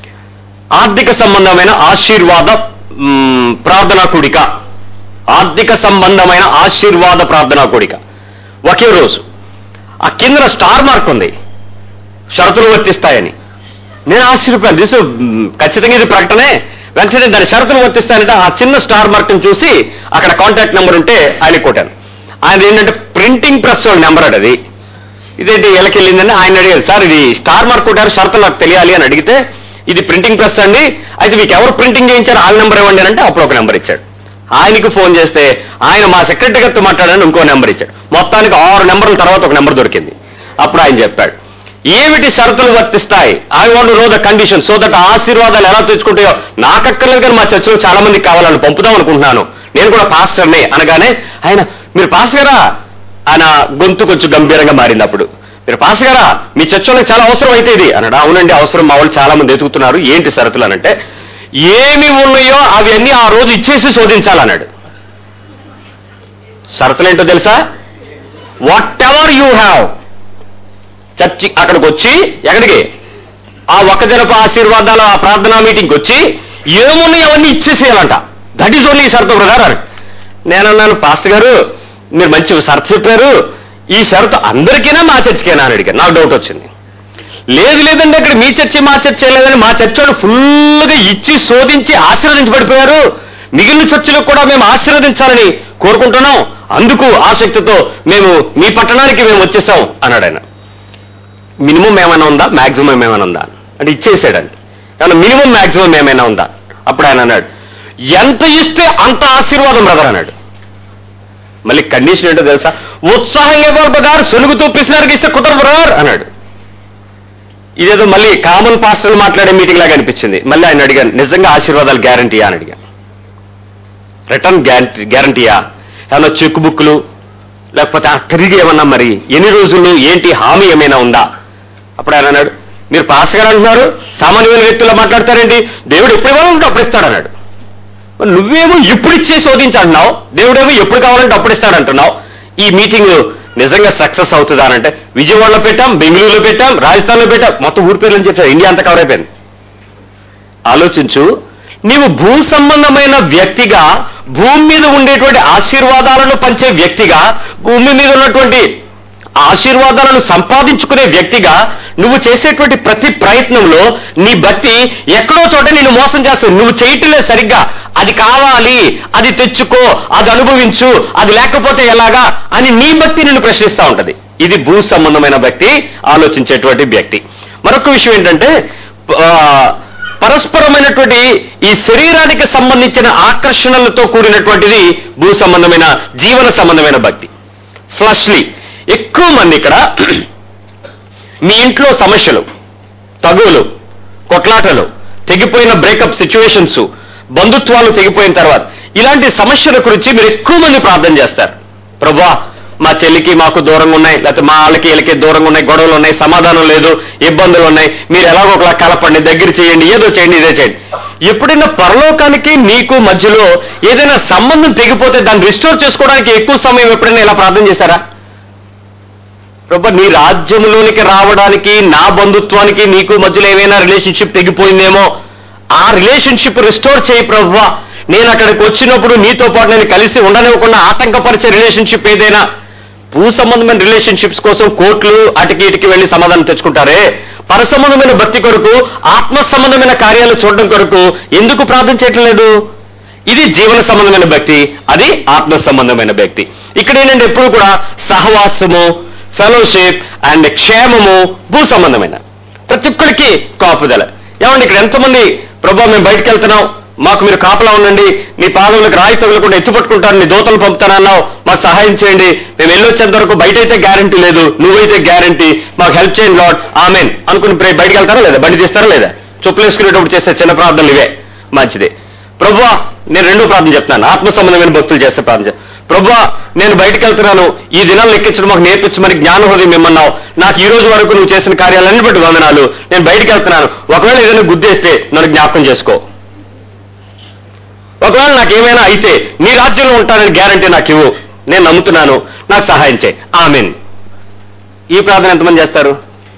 S1: ఆర్థిక సంబంధమైన ఆశీర్వాద మ్, ప్రార్థనా కూడిక ఆర్థిక సంబంధమైన ఆశీర్వాద ప్రార్థనా కూడిక ఒకే రోజు ఆ కింద స్టార్ మార్క్ ఉంది షరతులు వర్తిస్తాయని నేను ఆశ్చర్యపోయాను దిస్ ఖచ్చితంగా ఇది ప్రకటనే వెంటనే దాని షరతులు వర్తిస్తాయంటే ఆ చిన్న స్టార్ మార్క్ని చూసి అక్కడ కాంటాక్ట్ నెంబర్ ఉంటే ఆయన కొట్టాను ఆయన ఏంటంటే ప్రింటింగ్ ప్రెస్ వాళ్ళ నెంబర్ అది ఇదేంటి ఎలకెళ్ళిందని ఆయన అడిగారు సార్ ఇది స్టార్ మార్క్ కొట్టారు షరతులు నాకు తెలియాలి అని అడిగితే ఇది ప్రింటింగ్ ప్రెస్ అండి అయితే మీకు ఎవరు ప్రింటింగ్ చేయించారు వాళ్ళ నెంబర్ ఇవ్వండి అని అంటే అప్పుడు ఒక నెంబర్ ఇచ్చాడు ఆయనకి ఫోన్ చేస్తే ఆయన మా సెక్రటరీ గారితో మాట్లాడని ఇంకో నెంబర్ ఇచ్చాడు మొత్తానికి ఆరు నెంబర్ల తర్వాత ఒక నెంబర్ దొరికింది అప్పుడు ఆయన చెప్పాడు ఏమిటి షరతులు వర్తిస్తాయి I want know the condition so that ఆశీర్వాదాలు ఎలా తెచ్చుకుంటాయో నాకక్కర్లేదు కానీ మా చర్చలో చాలా మందికి కావాలని పంపుదాం అనుకుంటున్నాను నేను కూడా పాస్టర్నే అనగానే ఆయన మీరు పాస్టర్ గారా ఆయన గొంతు కొంచెం గంభీరంగా మారింది అప్పుడు మీరు పాస్ గారా మీ చర్చలో చాలా అవసరం అయితే ఇది అన్నాడు అవునండి అవసరం మా వాళ్ళు చాలా మంది ఎదుగుతున్నారు ఏంటి షరతులు అనంటే ఏమి ఉన్నాయో అవి అన్ని ఆ రోజు ఇచ్చేసి శోధించాలన్నాడు షరతులు ఏంటో తెలుసా whatever you have church అక్కడికి వచ్చి ఎక్కడికి ఆ ఒక్క దినపు ఆశీర్వాదాల ఆ ప్రార్థనా మీటింగ్కి వచ్చి ఏమున్నాయి అవన్నీ ఇచ్చేసేయాలంట దట్ ఈజ్ ఓన్లీ షరతు బ్రదర్ అని నేనన్నాను పాస్టర్ గారు మీరు మంచి షరతు చెప్పారు ఈ షరతు అందరికీనా మా చర్చికేనా అని అడిగాను నాకు డౌట్ వచ్చింది లేదు లేదండి అక్కడ మీ చర్చి మా చర్చ లేదని మా చర్చ వాళ్ళు ఫుల్గా ఇచ్చి శోధించి ఆశీర్వదించి పడిపోయారు మిగిలిన చర్చిలకు కూడా మేము ఆశీర్వదించాలని కోరుకుంటున్నాం అందుకు ఆసక్తితో మేము మీ పట్టణానికి మేము వచ్చేసాం అన్నాడు ఆయన మినిమం ఏమైనా ఉందా మాక్సిమం ఏమైనా ఉందా అంటే ఇచ్చేసాడండి కానీ మినిమం మాక్సిమం ఏమైనా ఉందా అప్పుడు ఆయన అన్నాడు ఎంత ఇస్తే అంత ఆశీర్వాదం బ్రదర్ అన్నాడు మళ్ళీ కండిషన్ ఏంటో తెలుసా ఉత్సాహంగా ఇవ్వాలి బ్రదర్ సొలుగుతూ పిసినారికి ఇస్తే కుదరదు బ్రదర్ అన్నాడు ఇదేదో మళ్ళీ కామన్ పాస్టర్లు మాట్లాడే మీటింగ్ లాగా అనిపించింది మళ్ళీ ఆయన అడిగాను నిజంగా ఆశీర్వాదాలు గ్యారంటీయా అని అడిగాను రిటర్న్ గ్యారంటీ గ్యారంటీయా ఏమన్నా చెక్ బుక్లు లేకపోతే ఆ తిరిగి ఏమన్నా మరి ఎన్ని రోజులు ఏంటి హామీ ఏమైనా ఉందా అప్పుడు ఆయన అన్నాడు మీరు పాస్ గారు అంటున్నారు సామాన్యమైన వ్యక్తుల్లో మాట్లాడతారేంటి దేవుడు ఎప్పుడు ఇవ్వాలంటే అప్పుడు ఇస్తాడన్నాడు మరి నువ్వేమో ఎప్పుడు ఇచ్చే శోధించంటున్నావు దేవుడేమో ఎప్పుడు కావాలంటే అప్పుడు ఇస్తాడంటున్నావు ఈ మీటింగ్ నిజంగా సక్సెస్ అవుతుందా అంటే విజయవాడలో పెట్టాం బెంగళూరులో పెట్టాం రాజస్థాన్లో పెట్టాం మొత్తం ఊరి పేర్లు అని చెప్పారు ఇండియా అంతా కవర్ అయిపోయింది ఆలోచించు నీవు భూ సంబంధమైన వ్యక్తిగా భూమి మీద ఉండేటువంటి ఆశీర్వాదాలను పంచే వ్యక్తిగా భూమి మీద ఉన్నటువంటి ఆశీర్వాదాలను సంపాదించుకునే వ్యక్తిగా నువ్వు చేసేటువంటి ప్రతి ప్రయత్నంలో నీ భక్తి ఎక్కడో చోట నేను మోసం చేస్తుంది నువ్వు చేయట్లేదు సరిగ్గా అది కావాలి అది తెచ్చుకో అది అనుభవించు అది లేకపోతే ఎలాగా అని నీ భక్తి నిన్ను ప్రశ్నిస్తూ ఉంటది ఇది భూ సంబంధమైన భక్తి ఆలోచించేటువంటి వ్యక్తి మరొక విషయం ఏంటంటే ఆ, పరస్పరమైనటువంటి ఈ శరీరానికి సంబంధించిన ఆకర్షణలతో కూడినటువంటిది భూ సంబంధమైన జీవన సంబంధమైన భక్తి ఫ్లష్లీ ఎక్కువ మంది ఇక్కడ మీ ఇంట్లో సమస్యలు తగువులు కొట్లాటలు తెగిపోయిన బ్రేకప్ సిచ్యువేషన్స్ బంధుత్వాలు తెగిపోయిన తర్వాత ఇలాంటి సమస్యల గురించి మీరు ఎక్కువ మంది ప్రార్థన చేస్తారు ప్రభా మా చెల్లికి మాకు దూరంగా ఉన్నాయి లేకపోతే మా వాళ్ళకి వీళ్ళకి దూరంగా ఉన్నాయి గొడవలు ఉన్నాయి సమాధానం లేదు ఇబ్బందులు ఉన్నాయి మీరు ఎలాగో ఒకలా కలపండి దగ్గర చేయండి ఏదో చేయండి ఇదే చేయండి ఎప్పుడైనా పరలోకానికి నీకు మధ్యలో ఏదైనా సంబంధం తెగిపోతే దాన్ని రిస్టోర్ చేసుకోవడానికి ఎక్కువ సమయం ఎప్పుడైనా ఇలా ప్రార్థన చేశారా ప్రభా నీ రాజ్యంలోనికి రావడానికి నా బంధుత్వానికి నీకు మధ్యలో ఏమైనా రిలేషన్షిప్ తెగిపోయిందేమో ఆ రిలేషన్షిప్ రిస్టోర్ చేయి ప్రభా నేను అక్కడికి వచ్చినప్పుడు నీతో పాటు నేను కలిసి ఉండనివ్వకుండా ఆటంకపరిచే రిలేషన్షిప్ ఏదైనా భూ సంబంధమైన రిలేషన్షిప్స్ కోసం కోర్టులు అటుకి ఇటుకి వెళ్లి సమాధానం తెచ్చుకుంటారే పర సంబంధమైన భక్తి కొరకు ఆత్మ సంబంధమైన కార్యాలు చూడడం కొరకు ఎందుకు ప్రార్థన చేయటం లేదు ఇది జీవన సంబంధమైన భక్తి అది ఆత్మ సంబంధమైన భక్తి ఇక్కడ ఏంటంటే ఎప్పుడు కూడా సహవాసము ఫెలోషిప్ అండ్ క్షేమము భూ సంబంధమైన ప్రతి ఒక్కరికి కాపుదల ఏమండి ఇక్కడ ఎంతమంది ప్రభా మేము బయటకు వెళ్తున్నాం మాకు మీరు కాపలా ఉండండి నీ పాదవులకు రాయి తగలకుండా ఎత్తుపట్టుకుంటాను నీ దోతలు పంపుతానన్నావు మాకు సహాయం చేయండి మేము వెళ్ళొచ్చేంత వరకు బయట అయితే గ్యారంటీ లేదు నువ్వైతే గ్యారంటీ మాకు హెల్ప్ చేయండి లాడ్ ఆమెన్ అనుకుని ప్రే- బయటికి వెళ్తారా లేదా బండి తీస్తారా లేదా చెప్పులు వేసుకునేటప్పుడు చేసే చిన్న ప్రార్థనలు ఇవే మంచిది ప్రభువా నేను రెండో ప్రార్థన చెప్తున్నాను ఆత్మ సంబంధమైన భక్తులు చేసే ప్రార్థన చెప్- ప్రభువా నేను బయటకు వెళ్తున్నాను ఈ దినాలు లెక్కించడం మాకు నేర్పించమని జ్ఞాన హృదయం ఇమ్మన్నావు నాకు ఈ రోజు వరకు నువ్వు చేసిన కార్యాలన్నీ బట్టి వందనాలు నేను బయటకు వెళ్తున్నాను ఒకవేళ ఏదైనా గుద్దేస్తే నన్ను జ్ఞాపకం చేసుకో ఒకవేళ నాకు ఏమైనా అయితే నీ రాజ్యంలో ఉంటానని గ్యారంటీ నాకు ఇవ్వు నేను నమ్ముతున్నాను నాకు సహాయం చేయి ఆమెన్ ఈ ప్రార్థన ఎంతమంది చేస్తారు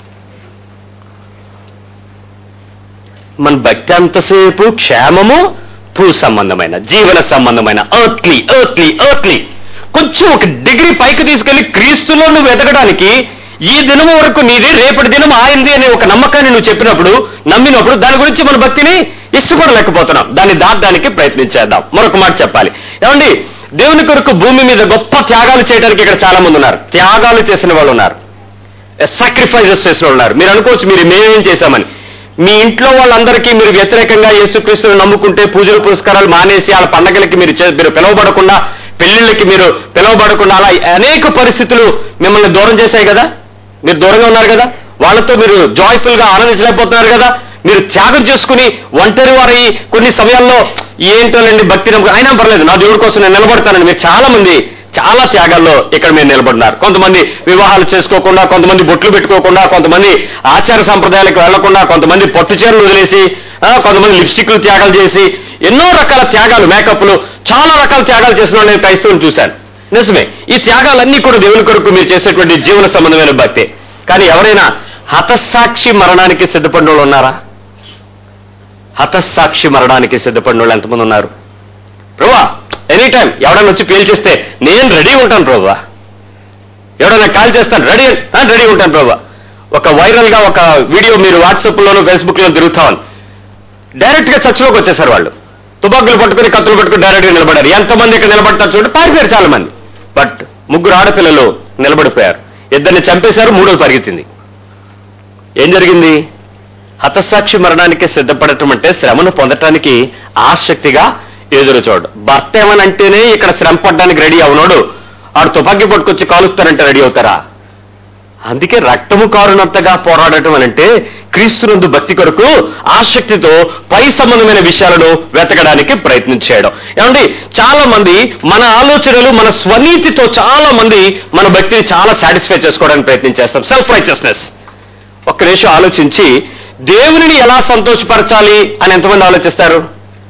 S1: మన భక్తి అంతసేపు క్షేమము భూ సంబంధమైన జీవన సంబంధమైన ఎర్త్లీ ఎర్త్లీ ఎర్త్లీ కొంచెం ఒక డిగ్రీ పైకి తీసుకెళ్లి క్రీస్తులో నువ్వు ఎదగడానికి ఈ దినం వరకు నీది రేపటి దినం ఆయింది అనే ఒక నమ్మకాన్ని నువ్వు చెప్పినప్పుడు నమ్మినప్పుడు దాని గురించి మన భక్తిని ఇష్టపడలేకపోతున్నాం దాన్ని దాటడానికి ప్రయత్నించేద్దాం మరొక మాట చెప్పాలి ఏమండి దేవుని కొరకు భూమి మీద గొప్ప త్యాగాలు చేయడానికి ఇక్కడ చాలా మంది ఉన్నారు త్యాగాలు చేసిన వాళ్ళు ఉన్నారు సాక్రిఫైజెస్ చేసిన వాళ్ళు ఉన్నారు మీరు అనుకోవచ్చు మీరు మేమేం చేశామని మీ ఇంట్లో వాళ్ళందరికీ మీరు వ్యతిరేకంగా యేసుక్రీస్తుని నమ్ముకుంటే పూజలు పురస్కారాలు మానేసి వాళ్ళ పండగలకి మీరు చే- మీరు పిలువబడకుండా పెళ్లిళ్ళకి మీరు పిలువబడకుండా అలా అనేక పరిస్థితులు మిమ్మల్ని దూరం చేశాయి కదా మీరు దూరంగా ఉన్నారు కదా వాళ్ళతో మీరు జాయ్ఫుల్ గా ఆనందించలేకపోతున్నారు కదా మీరు త్యాగం చేసుకుని ఒంటరి వారై కొన్ని సమయాల్లో ఏంటోలేండి భక్తి నమ్మకం అయినా పర్లేదు నా దేవుడి కోసం నేను నిలబడతానని మీరు చాలా మంది చాలా త్యాగాల్లో ఇక్కడ మీరు నిలబడినారు కొంతమంది వివాహాలు చేసుకోకుండా కొంతమంది బొట్లు పెట్టుకోకుండా కొంతమంది ఆచార సంప్రదాయాలకు వెళ్లకుండా కొంతమంది పట్టు చీరలు వదిలేసి ఆ, కొంతమంది లిప్స్టిక్లు త్యాగాలు చేసి ఎన్నో రకాల త్యాగాలు మేకప్లు చాలా రకాల త్యాగాలు చేసిన వాళ్ళు నేను క్రైస్తవుని చూశాను నిజమే ఈ త్యాగాలన్నీ కూడా దేవుని కొరకు మీరు చేసేటువంటి జీవన సంబంధమైన భక్తే కానీ ఎవరైనా హతసాక్షి మరణానికి సిద్ధపడిన వాళ్ళు ఉన్నారా హతసాక్షి మరణానికి సిద్ధపడిన వాళ్ళు ఎంతమంది ఉన్నారు ప్రభా ఎనీ టైం ఎవడన్నా వచ్చి పేల్చేస్తే నేను రెడీ ఉంటాను ప్రభా ఎవడన్నా కాల్ చేస్తాను రెడీ రెడీ ఉంటాను ప్రభా ఒక వైరల్ గా ఒక వీడియో మీరు వాట్సాప్ లోను ఫేస్బుక్ లో తిరుగుతా ఉంది డైరెక్ట్ గా చర్చలోకి వచ్చేసారు వాళ్ళు తుపాకులు పట్టుకుని కత్తులు పట్టుకుని డైరెక్ట్ గా నిలబడారు ఎంతమంది ఇక్కడ నిలబడతారు చూడండి పారిపోయారు చాలా మంది బట్ ముగ్గురు ఆడపిల్లలు నిలబడిపోయారు ఇద్దరిని చంపేశారు మూడోది పరిగెత్తింది ఏం జరిగింది హతసాక్షి మరణానికి సిద్ధపడటం అంటే శ్రమను పొందటానికి ఆసక్తిగా ఎదురు చూడు భర్త ఏమనంటేనే ఇక్కడ శ్రమ పడడానికి రెడీ అవునోడు ఆడు తుపాకీ పట్టుకొచ్చి కాలుస్తారంటే రెడీ అవుతారా అందుకే రక్తము కారునంతగా పోరాడటం అనంటే క్రీస్తునందు భక్తి కొరకు ఆసక్తితో పై సంబంధమైన విషయాలను వెతకడానికి ప్రయత్నం చేయడం ఏమండి చాలా మంది మన ఆలోచనలు మన స్వనీతితో చాలా మంది మన భక్తిని చాలా సాటిస్ఫై చేసుకోవడానికి ప్రయత్నం చేస్తాం సెల్ఫ్ రైచియస్నెస్ ఒక్క నిమిషం ఆలోచించి దేవునిని ఎలా సంతోషపరచాలి అని ఎంతమంది ఆలోచిస్తారు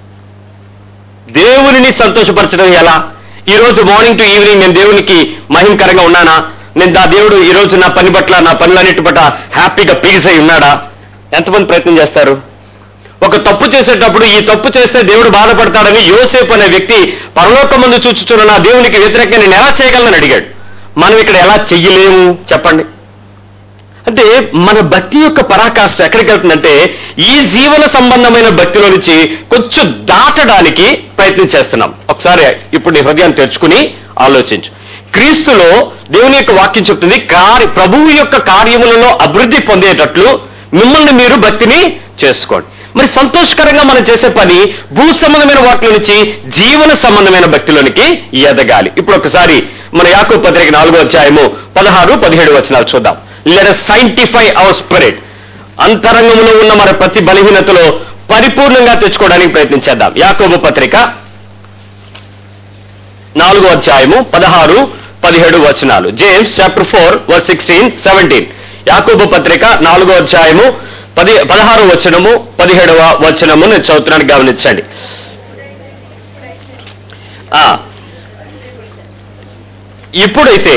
S1: దేవునిని సంతోషపరచడం ఎలా ఈ రోజు మార్నింగ్ టు ఈవినింగ్ నేను దేవునికి మహిమకరంగా ఉన్నానా నేను దా దేవుడు ఈ రోజు నా పని పట్ల నా పనులన్నిటి పట్ల హ్యాపీగా పీస్ అయి ఉన్నాడా ఎంతమంది ప్రయత్నం చేస్తారు ఒక తప్పు చేసేటప్పుడు ఈ తప్పు చేస్తే దేవుడు బాధపడతాడని యోసేపు అనే వ్యక్తి పరలోకం ముందు చూచుచున్న నా దేవునికి వ్యతిరేకంగా నేను ఎలా చేయగలను అడిగాడు మనం ఇక్కడ ఎలా చెయ్యలేము చెప్పండి అంటే మన భక్తి యొక్క పరాకాష్ఠ ఎక్కడికి వెళ్తుందంటే ఈ జీవన సంబంధమైన భక్తిలో నుంచి కొంచెం దాటడానికి ప్రయత్నం చేస్తున్నాం ఒకసారి ఇప్పుడు నీ హృదయాన్ని తెచ్చుకుని ఆలోచించు క్రీస్తులో దేవుని యొక్క వాక్యం చెప్తుంది కార్య ప్రభువు యొక్క కార్యములలో అభివృద్ధి పొందేటట్లు మిమ్మల్ని మీరు భక్తిని చేసుకోండి మరి సంతోషకరంగా మనం చేసే పని భూ సంబంధమైన వాటిలో నుంచి జీవన సంబంధమైన భక్తిలోనికి ఎదగాలి ఇప్పుడు ఒకసారి మన యాకూ పత్రిక నాలుగో అధ్యాయము పదహారు పదిహేడు వచనాలు చూద్దాం లెట్ సైంటిఫై అవర్ స్పిరిట్ అంతరంగంలో ఉన్న మన ప్రతి బలహీనతలో పరిపూర్ణంగా తెచ్చుకోవడానికి ప్రయత్నించేద్దాం యాకోబు పత్రిక నాలుగో అధ్యాయము పదహారు పదిహేడు వచనాలు James chapter four verse sixteen seventeen Yakobu పత్రిక నాలుగో అధ్యాయము పది పదహారు వచనము పదిహేడవ వచనము నేను చదువుతున్నాను గమనించండి ఆ, ఇప్పుడైతే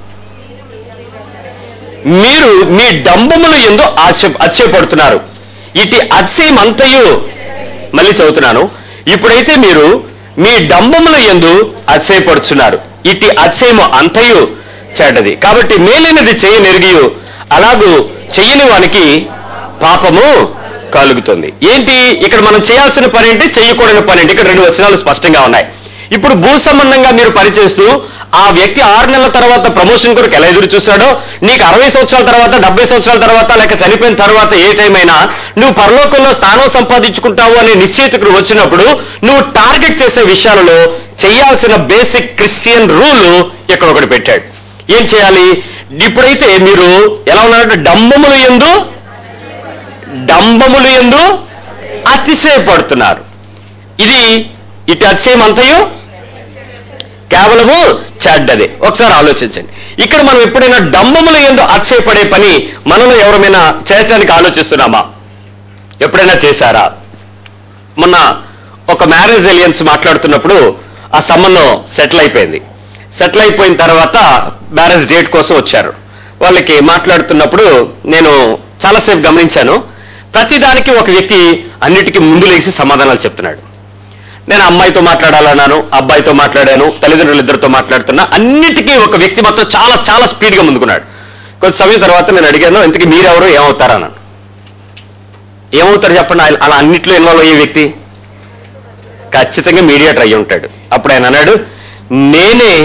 S1: మీరు మీ డంబములు ఎందు ఆశ అచ్చయపడుతున్నారు ఇటు అత్యయమంతయు మళ్ళీ చదువుతున్నాను ఇప్పుడైతే మీరు మీ డంబముల ఎందు అతిశయపడుచున్నారు ఇటు అతిశయము అంతయు చెడ్డది కాబట్టి మేలైనది చేయ నెరిగియు అలాగూ చెయ్యని వానికి పాపము కలుగుతుంది ఏంటి ఇక్కడ మనం చేయాల్సిన పని ఏంటి చెయ్యకూడని పని ఏంటి ఇక్కడ రెండు వచనాలు స్పష్టంగా ఉన్నాయి ఇప్పుడు భూ సంబంధంగా మీరు పనిచేస్తూ ఆ వ్యక్తి ఆరు నెలల తర్వాత ప్రమోషన్ కొరకు ఎలా ఎదురు చూశాడో నీకు అరవై సంవత్సరాల తర్వాత డెబ్బై సంవత్సరాల తర్వాత లేక చనిపోయిన తర్వాత ఏ టైం అయినా నువ్వు పరలోకంలో స్థానం సంపాదించుకుంటావు అనే నిశ్చయితకు వచ్చినప్పుడు నువ్వు టార్గెట్ చేసే విషయాలలో చేయాల్సిన బేసిక్ క్రిస్టియన్ రూల్ ఇక్కడ ఒకటి పెట్టాడు ఏం చేయాలి ఇప్పుడైతే మీరు ఎలా ఉన్నారంటే డంబములు ఎందు డంబములు ఎందు అతిశయపడుతున్నారు ఇది ఇటు అతిశయం అంతయు కేవలము చెడ్డది ఒకసారి ఆలోచించండి ఇక్కడ మనం ఎప్పుడైనా డంబములు ఎందు అతిశయపడే పని మనలో ఎవరమైనా చేయటానికి ఆలోచిస్తున్నామా ఎప్పుడైనా చేశారా మొన్న ఒక మ్యారేజ్ ఎలియన్స్ మాట్లాడుతున్నప్పుడు ఆ సంబంధం సెటిల్ అయిపోయింది సెటిల్ అయిపోయిన తర్వాత మ్యారేజ్ డేట్ కోసం వచ్చారు వాళ్ళకి మాట్లాడుతున్నప్పుడు నేను చాలాసేపు గమనించాను ప్రతిదానికి ఒక వ్యక్తి అన్నిటికీ ముందు లేచి సమాధానాలు చెప్తున్నాడు నేను అమ్మాయితో మాట్లాడాలన్నాను అబ్బాయితో మాట్లాడాను తల్లిదండ్రులు ఇద్దరితో మాట్లాడుతున్నా అన్నిటికీ ఒక వ్యక్తి మొత్తం చాలా చాలా స్పీడ్గా ముందుకున్నాడు కొంత సమయం తర్వాత నేను అడిగాను ఇంతకీ మీరెవరు ఏమవుతారన్నాను ఏమవుతారు చెప్పండి ఆయన అలా అన్నిట్లో ఇన్వాల్వ్ అయ్యే వ్యక్తి ఖచ్చితంగా మీడియేటర్ అయ్యి ఉంటాడు అప్పుడు ఆయన అన్నాడు నేనే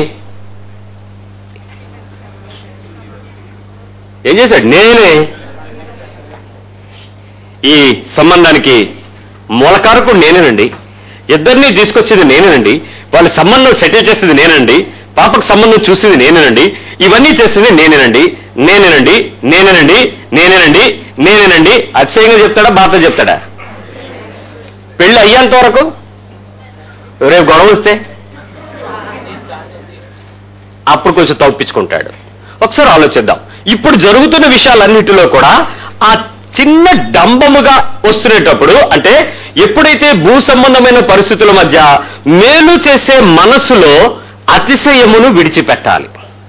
S1: ఏం చేశాడు నేనే ఈ సంబంధానికి మూలకారకుడు నేనేనండి ఇద్దరిని తీసుకొచ్చేది నేనేనండి వాళ్ళ సంబంధం సెటిల్ చేసేది నేనండి పాపకు సంబంధం చూసేది నేనేనండి ఇవన్నీ చేసేది నేనేనండి నేనేనండి నేనేనండి నేనేనండి నేనేనండి అతిశయంగా చెప్తాడా బాధ చెప్తాడా పెళ్లి అయ్యేంత వరకు రేపు గొడవ వస్తే అప్పుడు కొంచెం తప్పించుకుంటాడు ఒకసారి ఆలోచిద్దాం ఇప్పుడు జరుగుతున్న విషయాలన్నిటిలో కూడా ఆ చిన్న డంబముగా వస్తునేటప్పుడు అంటే ఎప్పుడైతే భూ సంబంధమైన పరిస్థితుల మధ్య మేలు చేసే మనసులో అతిశయమును విడిచిపెట్టాలి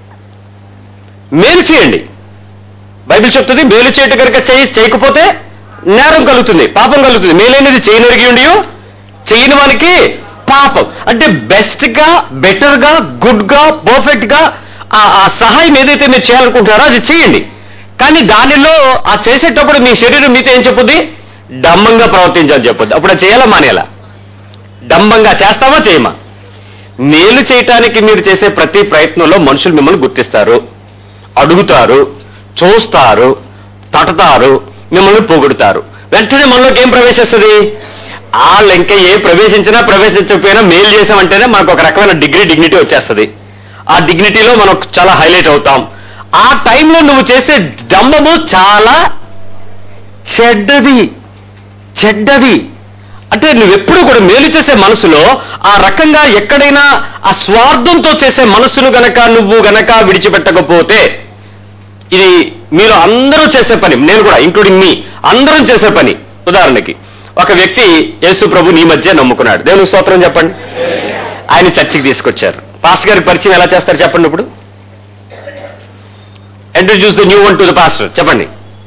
S1: మేలు చేయండి బైబిల్ చెప్తుంది మేలు చేయట కనుక చేయి చేయకపోతే నేరం కలుగుతుంది పాపం కలుగుతుంది మేలైనది చేయనరిగి ఉండి చేయని వానికి పాపం అంటే బెస్ట్ గా బెటర్ గా గుడ్ గా పర్ఫెక్ట్ గా ఆ ఆ సహాయం ఏదైతే మీరు చేయాలనుకుంటున్నారో అది చేయండి కానీ దానిలో ఆ చేసేటప్పుడు మీ శరీరం మీతో ఏం చెప్పుద్ది డంబంగా ప్రవర్తించాలని చెప్పొద్దు అప్పుడు అది చేయాలా మానేయాలా డంబంగా చేస్తామా చేయమా మేలు చేయటానికి మీరు చేసే ప్రతి ప్రయత్నంలో మనుషులు మిమ్మల్ని గుర్తిస్తారు అడుగుతారు చూస్తారు తటతారు మిమ్మల్ని పొగుడుతారు వెంటనే మనలోకి ఏం ప్రవేశిస్తుంది ఆ లెంక ఏ ప్రవేశించినా ప్రవేశించకపోయినా మేలు చేసామంటేనే మనకు ఒక రకమైన డిగ్రీ డిగ్నిటీ వచ్చేస్తుంది ఆ డిగ్నిటీలో మనం చాలా హైలైట్ అవుతాం ఆ టైంలో నువ్వు చేసే డంబము చాలా చెడ్డది చెడ్డది అంటే నువ్వెప్పుడు కూడా మేలు చేసే మనసులో ఆ రకంగా ఎక్కడైనా ఆ స్వార్థంతో చేసే మనసును గనక నువ్వు గనక విడిచిపెట్టకపోతే ఇది మీరు అందరూ చేసే పని నేను కూడా ఇంక్లూడింగ్ మీ అందరం చేసే పని ఉదాహరణకి ఒక వ్యక్తి యేసు ప్రభు నీ మధ్య నమ్ముకున్నాడు దేవుని స్తోత్రం చెప్పండి ఆయన చర్చికి తీసుకొచ్చారు పాస్టర్ గారి పరిచయం ఎలా చేస్తారు చెప్పండి ఇప్పుడు introduce the new one to the pastor చెప్పండి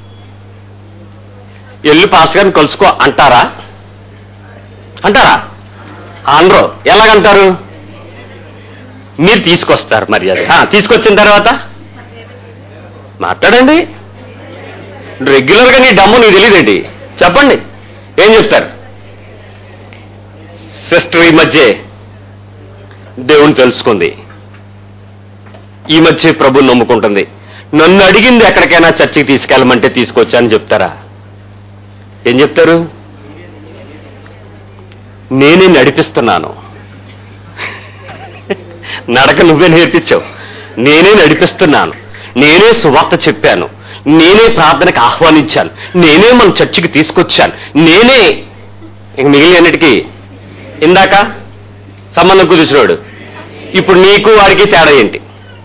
S1: వెళ్ళి పాస్టర్ గారిని కలుసుకో అంటారా అంటారా అనరు ఎలాగంటారు మీరు తీసుకొస్తారు మరి అది ఆ, తీసుకొచ్చిన తర్వాత మాట్లాడండి రెగ్యులర్ గా నీ డమ్ము నీకు తెలియదేంటి చెప్పండి ఏం చెప్తారు సిస్టర్ ఈ మధ్య దేవుని తెలుసుకుంది ఈ మధ్య ప్రభుని నమ్ముకుంటుంది నన్ను అడిగింది ఎక్కడికైనా చర్చికి తీసుకెళ్ళమంటే తీసుకొచ్చానని చెప్తారా ఏం చెప్తారు నేనే నడిపిస్తున్నాను నడక నువ్వే నేర్పించావు నేనే నడిపిస్తున్నాను నేనే సువార్త చెప్పాను నేనే ప్రార్థనకు ఆహ్వానించాను నేనే మన చర్చికి తీసుకొచ్చాను నేనే ఇంక మిగిలినన్నిటికీ ఇందాక సంబంధం కుదిరిచినోడు ఇప్పుడు నీకు వాడికి తేడా ఏంటి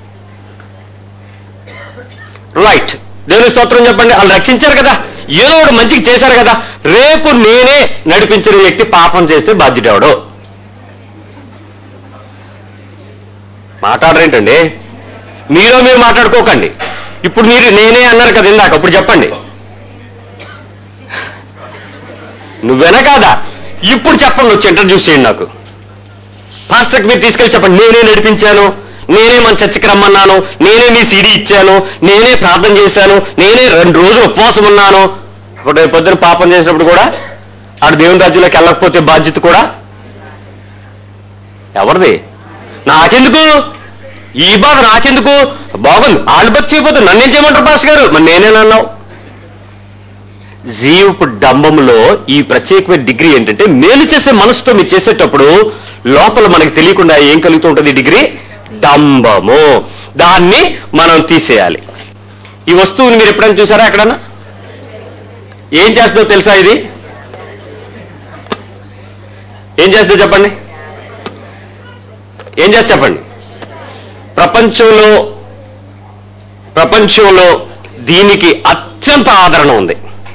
S1: రైట్ దేవుని స్తోత్రం చెప్పండి వాళ్ళు రక్షించారు కదా ఏదో ఒకటి మంచికి చేశారు కదా రేపు నేనే నడిపించిన వ్యక్తి పాపం చేస్తే బాధ్యుడెవడో మాట్లాడరేంటండి మీలో మీరు మాట్లాడుకోకండి ఇప్పుడు మీరు నేనే అన్నారు కదా ఇందాక అప్పుడు చెప్పండి నువ్వెనా కాదా ఇప్పుడు చెప్పండి వచ్చి ఇంట్రడ్యూస్ చేయండి నాకు పాస్టర్కి మీరు తీసుకెళ్ళి చెప్పండి నేనే నడిపించాను నేనే మన చర్చికి రమ్మన్నాను నేనే మీ సీడీ ఇచ్చాను నేనే ప్రార్థన చేశాను నేనే రెండు రోజులు ఉపవాసం ఉన్నాను ఇప్పుడు రేపు పొద్దున పాపం చేసినప్పుడు కూడా ఆడు దేవుని రాజ్యంలోకి వెళ్ళకపోతే బాధ్యత కూడా ఎవరిది నాకెందుకు ఈ బాధ నాకెందుకు బాగుంది వాళ్ళు బతి చేయకపోతే నన్నేం చేయమంటారు పాస్ గారు మరి నేనేనన్నావు జీవపు డంబములో ఈ ప్రత్యేకమైన డిగ్రీ ఏంటంటే మేలు చేసే మనసుతో మీరు చేసేటప్పుడు లోపల మనకి తెలియకుండా ఏం కలుగుతూ ఉంటుంది ఈ డిగ్రీ డంబము దాన్ని మనం తీసేయాలి ఈ వస్తువుని మీరు ఎప్పుడైనా చూసారా ఎక్కడన్నా ఏం చేస్తుందో తెలుసా ఇది ఏం చేస్తుందో చెప్పండి ఏం చేస్తా చెప్పండి ప్రపంచంలో ప్రపంచంలో దీనికి అత్యంత ఆదరణ ఉంది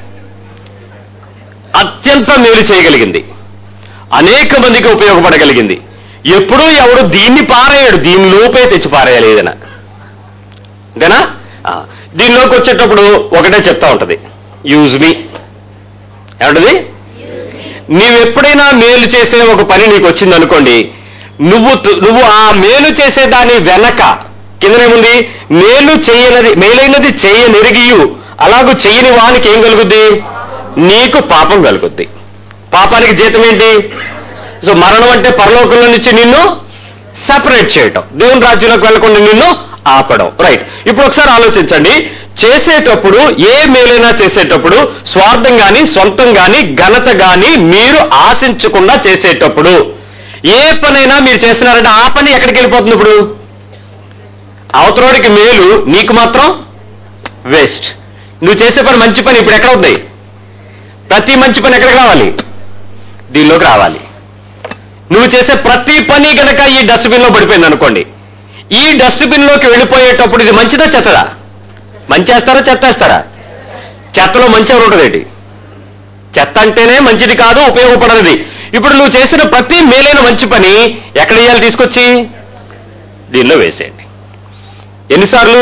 S1: అత్యంత మేలు చేయగలిగింది అనేక మందికి ఉపయోగపడగలిగింది ఎప్పుడూ ఎవడు దీన్ని పారేయడు దీని లోపే తెచ్చి పారేయాలి ఏదైనా అంతేనా ఆ, దీనిలోకి వచ్చేటప్పుడు ఒకటే చెప్తా ఉంటది యూజ్ మీ ఏమంటది నీవెప్పుడైనా మేలు చేసే ఒక పని నీకు వచ్చింది అనుకోండి నువ్వు తు- నువ్వు ఆ మేలు చేసే దాని వెనక కిందనేముంది మేలు చేయనది మేలైనది చేయనెరిగియు అలాగూ చెయ్యని వానికి ఏం కలుగుద్ది నీకు పాపం కలుగుద్ది పాపానికి జీతం ఏంటి సో మరణం అంటే పరలోకంలో నుంచి నిన్ను సెపరేట్ చేయటం దేవుని రాజ్యంలోకి వెళ్లకుండా నిన్ను ఆపడం రైట్ ఇప్పుడు ఒకసారి ఆలోచించండి చేసేటప్పుడు ఏ మేలైనా చేసేటప్పుడు స్వార్థం గాని సొంతం గాని ఘనత గాని మీరు ఆశించకుండా చేసేటప్పుడు ఏ పనైనా మీరు చేస్తున్నారంటే ఆ పని ఎక్కడికి వెళ్ళిపోతుంది ఇప్పుడు అవతరోడికి మేలు నీకు మాత్రం వేస్ట్ నువ్వు చేసే పని మంచి పని ఇప్పుడు ఎక్కడ ఉంది ప్రతి మంచి పని ఎక్కడికి రావాలి దీనిలోకి రావాలి నువ్వు చేసే ప్రతి పని గనక ఈ డస్ట్బిన్ లో పడిపోయింది అనుకోండి ఈ డస్ట్బిన్ లోకి వెళ్ళిపోయేటప్పుడు ఇది మంచిదా చెత్తదా మంచేస్తారా చెత్తేస్తారా చెత్తలో మంచి ఎవరు ఉంటుంది చెత్త అంటేనే మంచిది కాదు ఉపయోగపడనిది ఇప్పుడు నువ్వు చేసిన ప్రతి మేలైన మంచి పని ఎక్కడ ఇయ్యాలి తీసుకొచ్చి దీనిలో వేసేయండి ఎన్నిసార్లు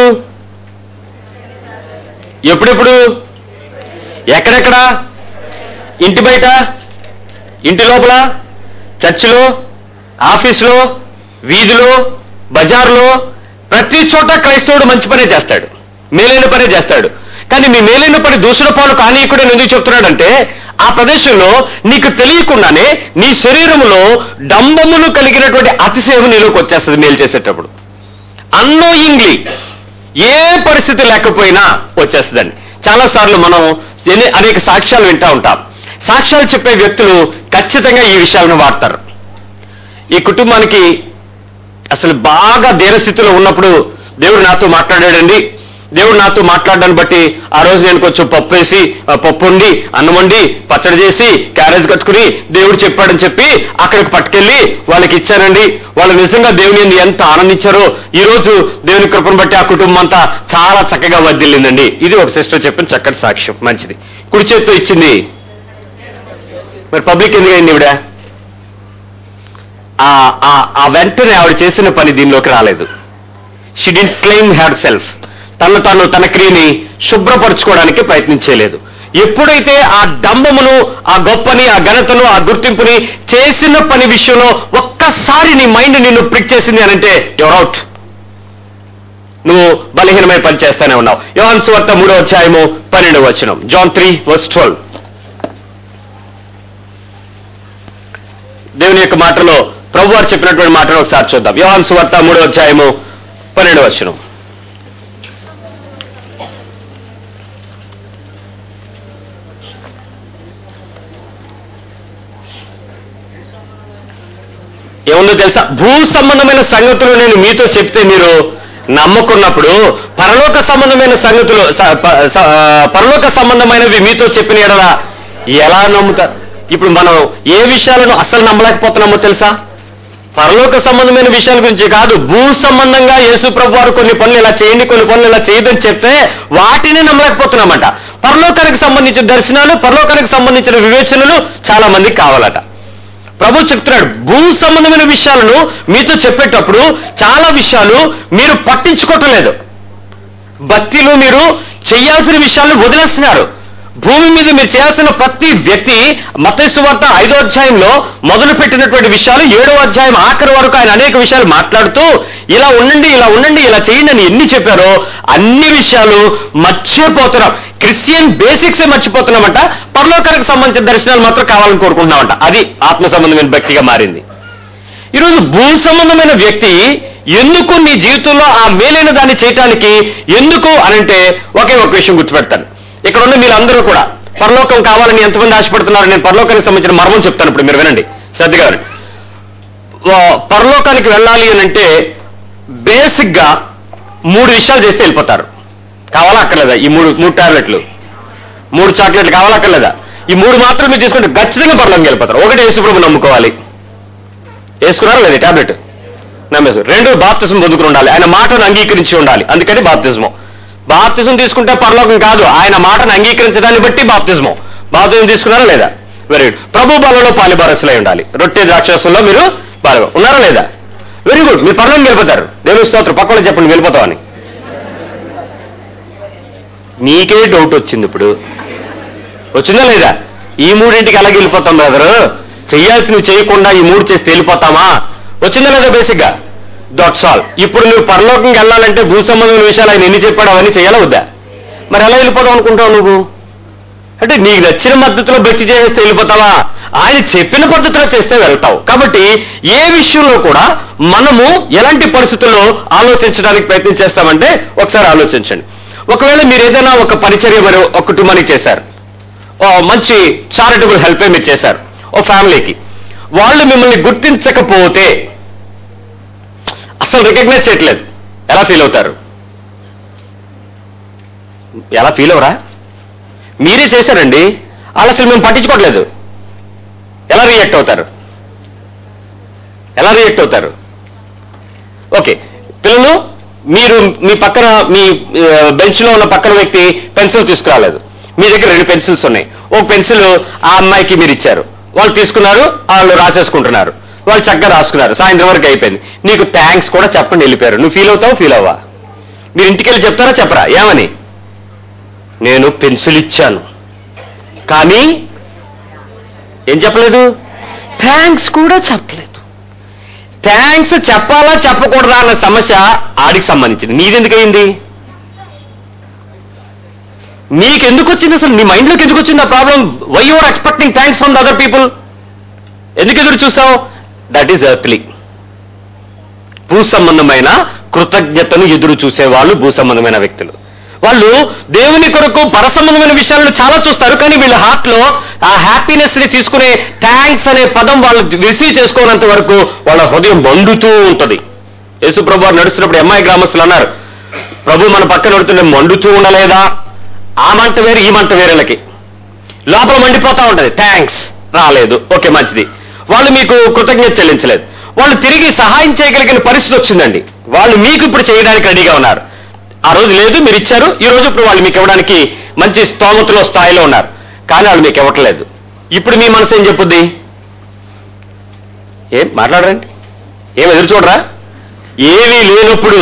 S1: ఎప్పుడెప్పుడు ఎక్కడెక్కడ ఇంటి బయట ఇంటి లోపల చర్చిలో ఆఫీసులో వీధిలో బజార్లో ప్రతి చోట క్రైస్తవుడు మంచి పనే చేస్తాడు మేలైన పనే చేస్తాడు కానీ మీ మేలైన పని దూషణ పాలు కానీయకుడని ఎందుకు చెప్తున్నాడంటే ఆ ప్రదేశంలో నీకు తెలియకుండానే నీ శరీరములో డంబములు కలిగినటువంటి అతిశయం నీలోకి వచ్చేస్తుంది మేలు చేసేటప్పుడు అన్నోయింగ్లీ ఏ పరిస్థితి లేకపోయినా వచ్చేస్తుందండి చాలా సార్లు మనం ఎన్ని అనేక సాక్ష్యాలు వింటా ఉంటాం సాక్ష్యాలు చెప్పే వ్యక్తులు ఖచ్చితంగా ఈ విషయాలను వాడతారు ఈ కుటుంబానికి అసలు బాగా ధీరస్థితిలో ఉన్నప్పుడు దేవుడు నాతో మాట్లాడాడండి దేవుడు నాతో మాట్లాడడాన్ని బట్టి ఆ రోజు నేను కొంచెం పప్పు వేసి ఆ పప్పు వండి అన్నం వండి పచ్చడి చేసి క్యారేజ్ కట్టుకుని దేవుడు చెప్పాడని చెప్పి అక్కడికి పట్టుకెళ్లి వాళ్ళకి ఇచ్చానండి వాళ్ళు నిజంగా దేవుని ఎంత ఆనందించారో ఈ రోజు దేవుని కృపను బట్టి ఆ కుటుంబం అంతా చాలా చక్కగా వర్దిల్లిందండి ఇది ఒక సిస్టర్ చెప్పిన చక్కటి సాక్ష్యం మంచిది కుడి చేత్తో ఇచ్చింది మరి పబ్లిక్ ఎందుకు అయింది ఇవిడ ఆ- ఆ- ఆ వెంటనే ఆవిడ చేసిన పని దీనిలోకి రాలేదు she didn't claim herself తను తాను తన క్రియని శుభ్రపరచుకోవడానికి ప్రయత్నించలేదు ఎప్పుడైతే ఆ డంబమును ఆ గొప్పని ఆ ఘనతను ఆ గుర్తింపుని చేసిన పని విషయంలో ఒక్కసారి నీ మైండ్ నిన్ను ప్రిక్ చేసింది అనంటే యువర్ అవుట్ నువ్వు బలహీనమై పని చేస్తానే ఉన్నావు యోహాన్ సువార్త మూడో అధ్యాయము పన్నెండు వచనం జాన్ త్రీ వర్స్ ట్వెల్వ్ దేవుని యొక్క మాటలో ప్రభు వారు చెప్పినటువంటి మాటను ఒకసారి చూద్దాం యోహాన్ సువార్త మూడో అధ్యాయము పన్నెండు వచనం ఏముందో తెలుసా భూ సంబంధమైన సంగతులు నేను మీతో చెప్తే మీరు నమ్ముకున్నప్పుడు పరలోక సంబంధమైన సంగతులు స- ప- స- పరలోక సంబంధమైనవి మీతో చెప్పిన ఎడల ఎలా నమ్ముతారు ఇప్పుడు మనం ఏ విషయాలను అస్సలు నమ్మలేకపోతున్నామో తెలుసా పరలోక సంబంధమైన విషయాల గురించి కాదు భూ సంబంధంగా యేసు ప్రభు వారు కొన్ని పనులు ఇలా చేయండి కొన్ని పనులు ఇలా చేయదని చెప్తే వాటిని నమ్మలేకపోతున్నామంట పరలోకానికి సంబంధించిన దర్శనాలు పరలోకానికి సంబంధించిన వివేచనలు చాలా మందికి కావాలట ప్రభు చెప్తున్నాడు భూ సంబంధమైన విషయాలను మీతో చెప్పేటప్పుడు చాలా విషయాలు మీరు పట్టించుకోవటం లేదు భక్తిలో మీరు చేయాల్సిన విషయాలను వదిలేస్తున్నారు భూమి మీద మీరు చేయాల్సిన ప్రతి వ్యక్తి మతేసు వార్త ఐదో అధ్యాయంలో మొదలు పెట్టినటువంటి విషయాలు ఏడో అధ్యాయం ఆఖరి వరకు ఆయన అనేక విషయాలు మాట్లాడుతూ ఇలా ఉండండి ఇలా ఉండండి ఇలా చేయండి అని ఎన్ని చెప్పారో అన్ని విషయాలు మర్చిపోతున్నాం క్రిస్టియన్ బేసిక్సే మర్చిపోతున్నామంట పరలోకానికి సంబంధించిన దర్శనాలు మాత్రం కావాలని కోరుకుంటున్నామంట అది ఆత్మ సంబంధమైన భక్తిగా మారింది ఈరోజు భూ సంబంధమైన వ్యక్తి ఎందుకు నీ జీవితంలో ఆ మేలైన దాన్ని చేయటానికి ఎందుకు అనంటే ఒకే ఒక విషయం గుర్తుపెడతాను ఇక్కడ ఉన్న మీరందరూ కూడా పరలోకం కావాలని ఎంతమంది ఆశపడుతున్నారు నేను పరలోకానికి సంబంధించిన మర్మం చెప్తాను ఇప్పుడు మీరు వినండి శ్రద్ధగా వినండి వా- పరలోకానికి వెళ్ళాలి అని అంటే బేసిక్ గా మూడు విషయాలు చేస్తే వెళ్ళిపోతారు కావాలా అక్కర్లేదా ఈ మూడు మూడు టాబ్లెట్లు మూడు చాక్లెట్లు కావాలా అక్కర్లేదా ఈ మూడు మాత్రం మీరు తీసుకుంటే ఖచ్చితంగా పరలోకి వెళ్ళిపోతారు ఒకటి యేసుప్రభు నమ్ముకోవాలి వేసుకున్నారా లేదా టాబ్లెట్ నమ్మేసు రెండు బాప్తిజం పొందుకుని ఉండాలి ఆయన మాటను అంగీకరించి ఉండాలి అందుకని బాప్తిజము బాప్తిజం తీసుకుంటే పరలోకం కాదు ఆయన మాటను అంగీకరించడాన్ని బట్టి బాప్తిజము బాప్తిజం తీసుకున్నారా లేదా వెరీ గుడ్ ప్రభు బలలో పాలిబారసులై ఉండాలి రొట్టె ద్రాక్షసంలో మీరు పాలు ఉన్నారా లేదా వెరీ గుడ్ మీరు పరలోకి వెళ్ళిపోతారు దేవుని స్తోత్రం పక్కన చెప్పండి వెళ్ళిపోతామని మీకే డౌట్ వచ్చింది ఇప్పుడు వచ్చిందా లేదా ఈ మూడింటికి ఎలాగ వెళ్ళిపోతాం బ్రదరు చెయ్యాల్సినవి చేయకుండా ఈ మూడు చేసి వెళ్ళిపోతామా వచ్చిందా లేదా బేసిక్ గా దట్స్ ఆల్ ఇప్పుడు నువ్వు పరలోకంకి వెళ్ళాలంటే భూ సంబంధమైన విషయాలు ఆయన ఎన్ని చెప్పాడు అవన్నీ చేయాలా వద్దా మరి ఎలా వెళ్ళిపోతావు అనుకుంటావు నువ్వు అంటే నీకు నచ్చిన పద్ధతిలో భక్తి చేస్తే వెళ్ళిపోతావా ఆయన చెప్పిన పద్ధతిలో చేస్తే వెళ్తావు కాబట్టి ఏ విషయంలో కూడా మనము ఎలాంటి పరిస్థితుల్లో ఆలోచించడానికి ప్రయత్నం చేస్తామంటే ఒకసారి ఆలోచించండి ఒకవేళ మీరు ఏదైనా ఒక పరిచర్య మరి ఒక కుటుంబానికి చేశారు ఓ మంచి చారిటబుల్ హెల్ప్ మీరు చేశారు ఓ ఫ్యామిలీకి వాళ్ళు మిమ్మల్ని గుర్తించకపోతే అసలు రికగ్నైజ్ చేయట్లేదు ఎలా ఫీల్ అవుతారు ఎలా ఫీల్ అవరా మీరే చేశారండి వాళ్ళు అసలు మేము పట్టించుకోవట్లేదు ఎలా రియాక్ట్ అవుతారు ఎలా రియాక్ట్ అవుతారు ఓకే పిల్లలు మీరు మీ పక్కన మీ బెంచ్ లో ఉన్న పక్కన వ్యక్తి పెన్సిల్ తీసుకురాలేదు మీ దగ్గర రెండు పెన్సిల్స్ ఉన్నాయి ఒక పెన్సిల్ ఆ అమ్మాయికి మీరు ఇచ్చారు వాళ్ళు తీసుకున్నారు వాళ్ళు రాసేసుకుంటున్నారు వాళ్ళు చక్కగా రాసుకున్నారు సాయంత్రం వరకు అయిపోయింది నీకు థ్యాంక్స్ కూడా చెప్పండి వెళ్ళిపోయారు నువ్వు ఫీల్ అవుతావు ఫీల్ అవ్వా మీరు ఇంటికి వెళ్ళి చెప్తారా చెప్పరా ఏమని నేను పెన్సిల్ ఇచ్చాను కానీ ఏం చెప్పలేదు థ్యాంక్స్ కూడా చెప్పలేదు థ్యాంక్స్ చెప్పాలా చెప్పకూడదా అన్న సమస్య ఆడికి సంబంధించింది నీదెందుకయింది నీకెందుకు వచ్చింది అసలు నీ మైండ్లోకి ఎందుకు వచ్చింది ఆ problem why your expecting thanks from the other people ఎందుకు ఎదురు చూసావు దట్ ఈజ్ ఎర్త్లీ భూ సంబంధమైన కృతజ్ఞతను ఎదురు చూసేవాళ్ళు భూ సంబంధమైన వ్యక్తులు వాళ్ళు దేవుని కొరకు పరసంబంధమైన విషయాలను చాలా చూస్తారు కానీ వీళ్ళ హార్ట్ లో ఆ హ్యాపీనెస్ ని తీసుకునే థ్యాంక్స్ అనే పదం వాళ్ళు రిసీవ్ చేసుకోనంత వరకు వాళ్ళ హృదయం మండుతూ ఉంటది యేసు ప్రభు వారు నడుస్తున్నప్పుడు అమ్మాయి గ్రామస్తులు అన్నారు ప్రభు మన పక్కన నడుతుంటే మండుతూ ఉండలేదా ఆ మంట వేరు ఈ మంట వేరేలకి లోపల మండిపోతా ఉంటది థ్యాంక్స్ రాలేదు ఓకే మంచిది వాళ్ళు మీకు కృతజ్ఞత చెల్లించలేదు వాళ్ళు తిరిగి సహాయం చేయగలిగిన పరిస్థితి వచ్చిందండి వాళ్ళు మీకు ఇప్పుడు చేయడానికి రెడీగా ఉన్నారు ఆ రోజు లేదు మీరు ఇచ్చారు ఈ రోజు ఇప్పుడు వాళ్ళు మీకు ఇవ్వడానికి మంచి స్తోమతలో స్థాయిలో ఉన్నారు కానీ వాళ్ళు మీకు ఇవ్వట్లేదు ఇప్పుడు మీ మనసు ఏం చెప్పుద్ది ఏం మాట్లాడరండి ఏం ఎదురు చూడరా ఏమీ లేనప్పుడు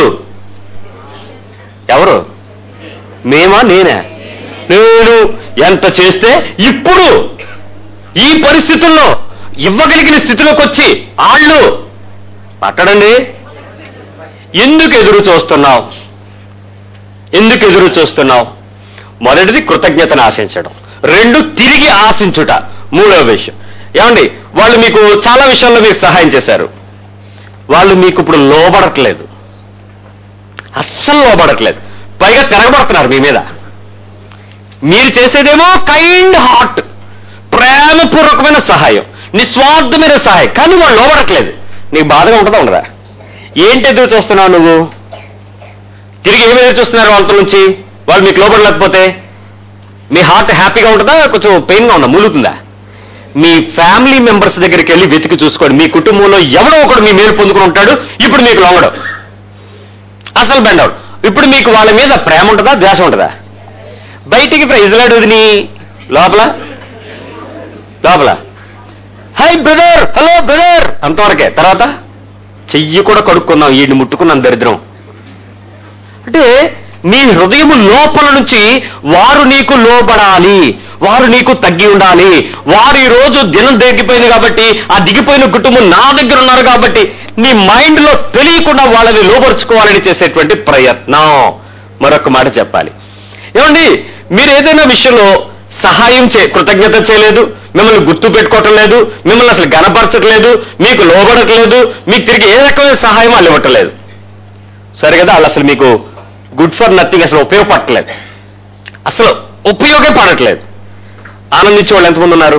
S1: ఎవరు మేమా నేనే నేను ఎంత చేస్తే ఇప్పుడు ఈ పరిస్థితుల్లో ఇవ్వగలిగిన స్థితిలోకి వచ్చి ఆళ్ళు మాట్లాడండి ఎందుకు ఎదురు చూస్తున్నావు ఎందుకు ఎదురు చూస్తున్నావు మొదటిది కృతజ్ఞతను ఆశించడం రెండు తిరిగి ఆశించుట మూడవ విషయం ఏమండి వాళ్ళు మీకు చాలా విషయాల్లో మీకు సహాయం చేశారు వాళ్ళు మీకు ఇప్పుడు లోబడట్లేదు అస్సలు లోబడట్లేదు పైగా తిరగబడుతున్నారు మీ మీద మీరు చేసేదేమో కైండ్ హార్ట్ ప్రేమపూర్వకమైన సహాయం నిస్వార్థమైన సహాయం కానీ వాళ్ళు లోబడట్లేదు నీకు బాధగా ఉంటుందా ఉండదా ఏంటి ఎదురు చూస్తున్నావు నువ్వు తిరిగి ఏమి ఎదురు చూస్తున్నారు వాళ్ళతో నుంచి వాళ్ళు మీకు లోబడలేకపోతే మీ హార్ట్ హ్యాపీగా ఉంటుందా కొంచెం పెయిన్గా ఉందా మూలుగుతుందా మీ ఫ్యామిలీ మెంబర్స్ దగ్గరికి వెళ్ళి వెతికి చూసుకోండి మీ కుటుంబంలో ఎవడో ఒకడు మీ మేలు పొందుకుని ఉంటాడు ఇప్పుడు మీకు లొంగడం అసలు బెండ్ అవుట్ ఇప్పుడు మీకు వాళ్ళ మీద ప్రేమ ఉంటుందా ద్వేష ఉంటుందా బయటికి ప్రైజ్లాడు వదిని లోపల లోపల హై బ్రదర్ హలో బ్రదర్ అంతవరకే తర్వాత చెయ్యి కూడా కడుక్కున్నాం వీడిని ముట్టుకున్నాం దరిద్రం అంటే మీ హృదయము లోపల నుంచి వారు నీకు లోబడాలి వారు నీకు తగ్గి ఉండాలి వారు ఈ రోజు దినం దిగిపోయింది కాబట్టి ఆ దిగిపోయిన కుటుంబం నా దగ్గర ఉన్నారు కాబట్టి నీ మైండ్ లో తెలియకుండా వాళ్ళని లోపరుచుకోవాలని చేసేటువంటి ప్రయత్నం మరొక మాట చెప్పాలి ఏమండి మీరు ఏదైనా విషయంలో సహాయం చే కృతజ్ఞత చేయలేదు మిమ్మల్ని గుర్తు పెట్టుకోవటం లేదు మిమ్మల్ని అసలు గనపరచట్లేదు మీకు లోబడట్లేదు మీకు తిరిగి ఏ రకమైన సహాయం వాళ్ళు ఇవ్వట్లేదు సరే కదా వాళ్ళు అసలు మీకు గుడ్ ఫర్ నథింగ్ అసలు ఉపయోగపడట్లేదు అసలు ఉపయోగం పడట్లేదు ఆనందించే వాళ్ళు ఎంతమంది ఉన్నారు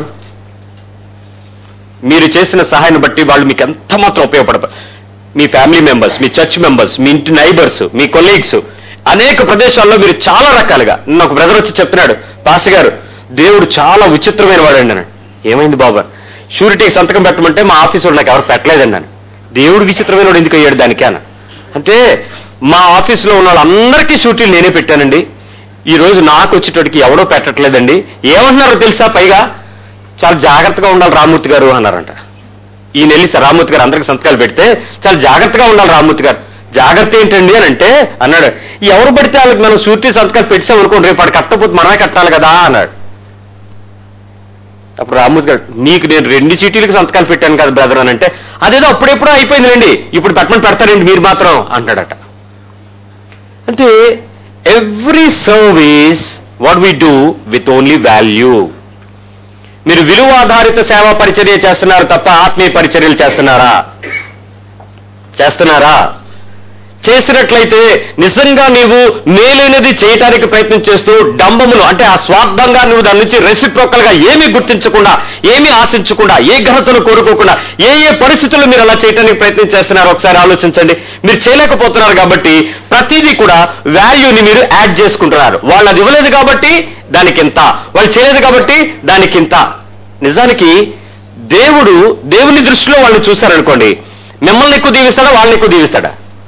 S1: మీరు చేసిన సహాయాన్ని బట్టి వాళ్ళు మీకు ఎంత మాత్రం ఉపయోగపడ మీ ఫ్యామిలీ మెంబర్స్ మీ చర్చ్ మెంబర్స్ మీ ఇంటి నైబర్స్ మీ కొలీగ్స్ అనేక ప్రదేశాల్లో మీరు చాలా రకాలుగా నిన్న ఒక బ్రదర్ వచ్చి చెప్తున్నాడు పాస్ గారు దేవుడు చాలా విచిత్రమైన వాడండి అన్నాడు ఏమైంది బాబా షూరిటీకి సంతకం పెట్టమంటే మా ఆఫీస్ నాకు ఎవరు పెట్టలేదండి అని దేవుడు విచిత్రమైన వాడు ఎందుకు అయ్యాడు దానికి అన్న అంటే మా ఆఫీసులో ఉన్న వాళ్ళందరికీ షూటీలు నేనే పెట్టానండి ఈ రోజు నాకు వచ్చేటోడికి ఎవడో పెట్టట్లేదండి ఏమంటున్నారో తెలుసా పైగా చాలా జాగ్రత్తగా ఉండాలి రామూర్తి గారు అన్నారంట ఈయన వెళ్ళి సార్ రామూర్తి గారు అందరికి సంతకాలు పెడితే చాలా జాగ్రత్తగా ఉండాలి రామూర్తి గారు జాగ్రత్త ఏంటండి అని అంటే అన్నాడు ఎవరు పడితే వాళ్ళకి మనం షూరిటీ సంతకాలు పెట్టాం అనుకోండి రేపు వాడు కట్టకపోతే మనమే కట్టాలి కదా అన్నాడు అప్పుడు రామూర్తి గారు నీకు నేను రెండు చీటీలకు సంతకాలు పెట్టాను కదా బ్రదర్ అని అంటే అదేదో అప్పుడెప్పుడో అయిపోయిందిలేండి ఇప్పుడు పెట్టమని పెడతారండి మీరు మాత్రం అంటాడట అంటే every service what we do with only value మీరు విలువ ఆధారిత సేవా పరిచర్య చేస్తున్నారు తప్ప ఆత్మీయ పరిచర్యలు చేస్తున్నారా చేస్తున్నారా చేసినట్లయితే నిజంగా నీవు మేలైనది చేయటానికి ప్రయత్నం చేస్తూ డంబములు అంటే ఆ స్వార్థంగా నువ్వు దాని నుంచి రెసిప్రోకల్ గా ఏమీ గుర్తించకుండా ఏమీ ఆశించకుండా ఏ ఘనతను కోరుకోకుండా ఏ ఏ పరిస్థితుల్లో మీరు అలా చేయడానికి ప్రయత్నం చేస్తున్నారో ఒకసారి ఆలోచించండి మీరు చేయలేకపోతున్నారు కాబట్టి ప్రతిదీ కూడా వాల్యూని మీరు యాడ్ చేసుకుంటున్నారు వాళ్ళు అది ఇవ్వలేదు కాబట్టి దానికింత వాళ్ళు చేయలేదు కాబట్టి దానికింత నిజానికి దేవుడు దేవుని దృష్టిలో వాళ్ళు చూశారనుకోండి మిమ్మల్ని ఎక్కువ దీవిస్తాడా వాళ్ళని ఎక్కువ దీవిస్తాడా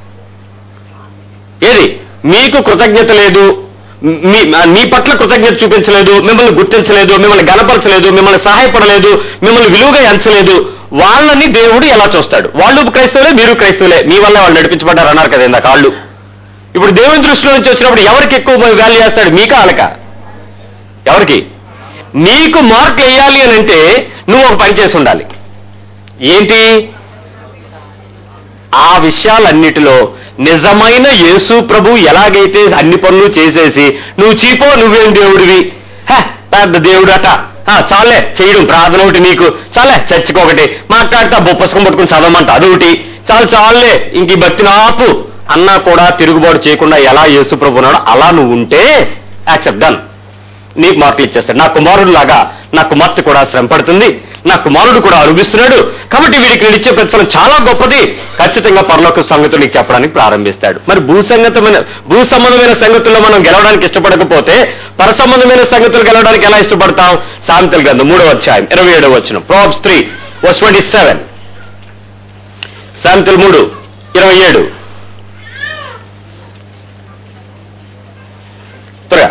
S1: ఏది మీకు కృతజ్ఞత లేదు మీ మీ పట్ల కృతజ్ఞత చూపించలేదు మిమ్మల్ని గుర్తించలేదు మిమ్మల్ని గనపరచలేదు మిమ్మల్ని సహాయపడలేదు మిమ్మల్ని విలువగా ఎంచలేదు వాళ్ళని దేవుడు ఎలా చూస్తాడు వాళ్ళు క్రైస్తవులే మీరు క్రైస్తవులే మీ వల్ల వాళ్ళు నడిపించబడ్డారు అన్నారు కదా ఇందాక వాళ్ళు ఇప్పుడు దేవుని దృష్టిలో నుంచి వచ్చినప్పుడు ఎవరికి ఎక్కువ వాల్యూ చేస్తాడు మీకా వాళ్ళక ఎవరికి నీకు మార్క్ వేయాలి అని అంటే నువ్వు ఒక పని చేసి ఉండాలి ఏంటి ఆ విషయాలన్నిటిలో నిజమైన యేసు ప్రభు ఎలాగైతే అన్ని పనులు చేసేసి నువ్వు చీపో నువ్వేం దేవుడివి హ, పెద్ద దేవుడు అట ఆ, చాలే చేయడం ప్రార్థన ఒకటి నీకు చాలే చర్చికి ఒకటి మాట్లాడితే ఆ పుస్తకం పట్టుకుని చదవమంట అదొకటి చాలు చాలే ఇంక ఈ భక్తిని ఆపు అన్నా కూడా తిరుగుబాటు చేయకుండా ఎలా యేసు ప్రభు ఉన్నాడో అలా నువ్వు ఉంటే యాక్సెప్ట్ డన్ నీకు మార్కులు ఇచ్చేస్తాడు నా కుమారుడు లాగా నా కుమార్తె కూడా శ్రమ పడుతుంది నా కుమారుడు కూడా అనుభవిస్తున్నాడు కాబట్టి వీడికి నేను ఇచ్చే ప్రతిఫలం చాలా గొప్పది ఖచ్చితంగా పరలోక సంగతులు నీకు చెప్పడానికి ప్రారంభిస్తాడు మరి భూ సంగతమైన భూ సంబంధమైన సంగతుల్లో మనం గెలవడానికి ఇష్టపడకపోతే పర సంబంధమైన సంగతులు గెలవడానికి ఎలా ఇష్టపడతాం సామెతల గ్రంథం మూడవ అధ్యాయం ఇరవై ఏడవ వచ్చిన Proverbs three verse twenty seven సామెతలు మూడు ఇరవై ఏడు త్వరగా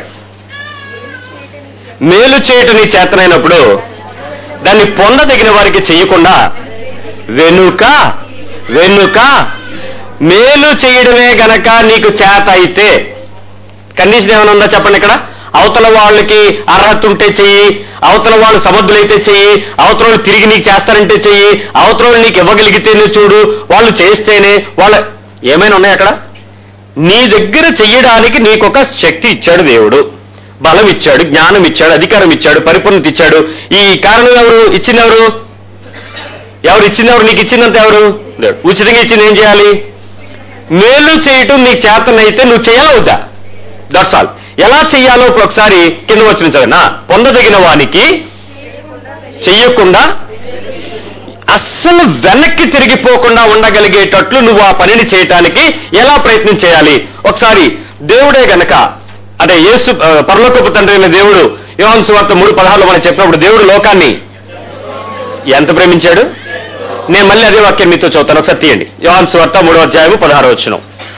S1: మేలు చేయటం నీ చేతనైనప్పుడు దాన్ని పొందదగిన వారికి చేయకుండా వెనుక వెనుక మేలు చేయడమే గనక నీకు చేత అయితే కండిషన్ ఏమైనా ఉందా చెప్పండి ఇక్కడ అవతల వాళ్ళకి అర్హత ఉంటే చెయ్యి అవతల వాళ్ళు సమర్థులైతే చెయ్యి అవతల వాళ్ళు తిరిగి నీకు చేస్తారంటే చెయ్యి అవతల వాళ్ళు నీకు ఇవ్వగలిగితేనే చూడు వాళ్ళు చేస్తేనే వాళ్ళ ఏమైనా ఉన్నాయి అక్కడ నీ దగ్గర చెయ్యడానికి నీకొక శక్తి ఇచ్చాడు దేవుడు బలం ఇచ్చాడు జ్ఞానం ఇచ్చాడు అధికారం ఇచ్చాడు పరిపూర్ణత ఇచ్చాడు ఈ కారణం ఎవరు ఇచ్చింది ఎవరు ఎవరు ఇచ్చింది ఎవరు నీకు ఇచ్చిందంత ఎవరు దేవుడు. ఉచితంగా ఇచ్చింది ఏం చేయాలి మేలు చేయటం నీకు చేతనైతే నువ్వు చేయాలవుద్దా దట్స్ ఆల్ ఎలా చెయ్యాలో ఇప్పుడు ఒకసారి కింద వచ్చిన చదివినా పొందదగిన వానికి చెయ్యకుండా అస్సలు వెనక్కి తిరిగిపోకుండా ఉండగలిగేటట్లు నువ్వు ఆ పనిని చేయటానికి ఎలా ప్రయత్నం చేయాలి ఒకసారి దేవుడే గనక అంటే యేసు ఆ, పరలోకపు తండ్రి అయిన దేవుడు యోహాను సువార్త మూడు పదహారులో మనం చెప్పినప్పుడు దేవుడు లోకాన్ని ఎంత ప్రేమించాడు నేను మళ్ళీ అదే వాక్యం మీతో చదువుతాను ఒకసారి తీయండి యోహాను సువార్త మూడో అధ్యాయము పదహారు వచ్చిన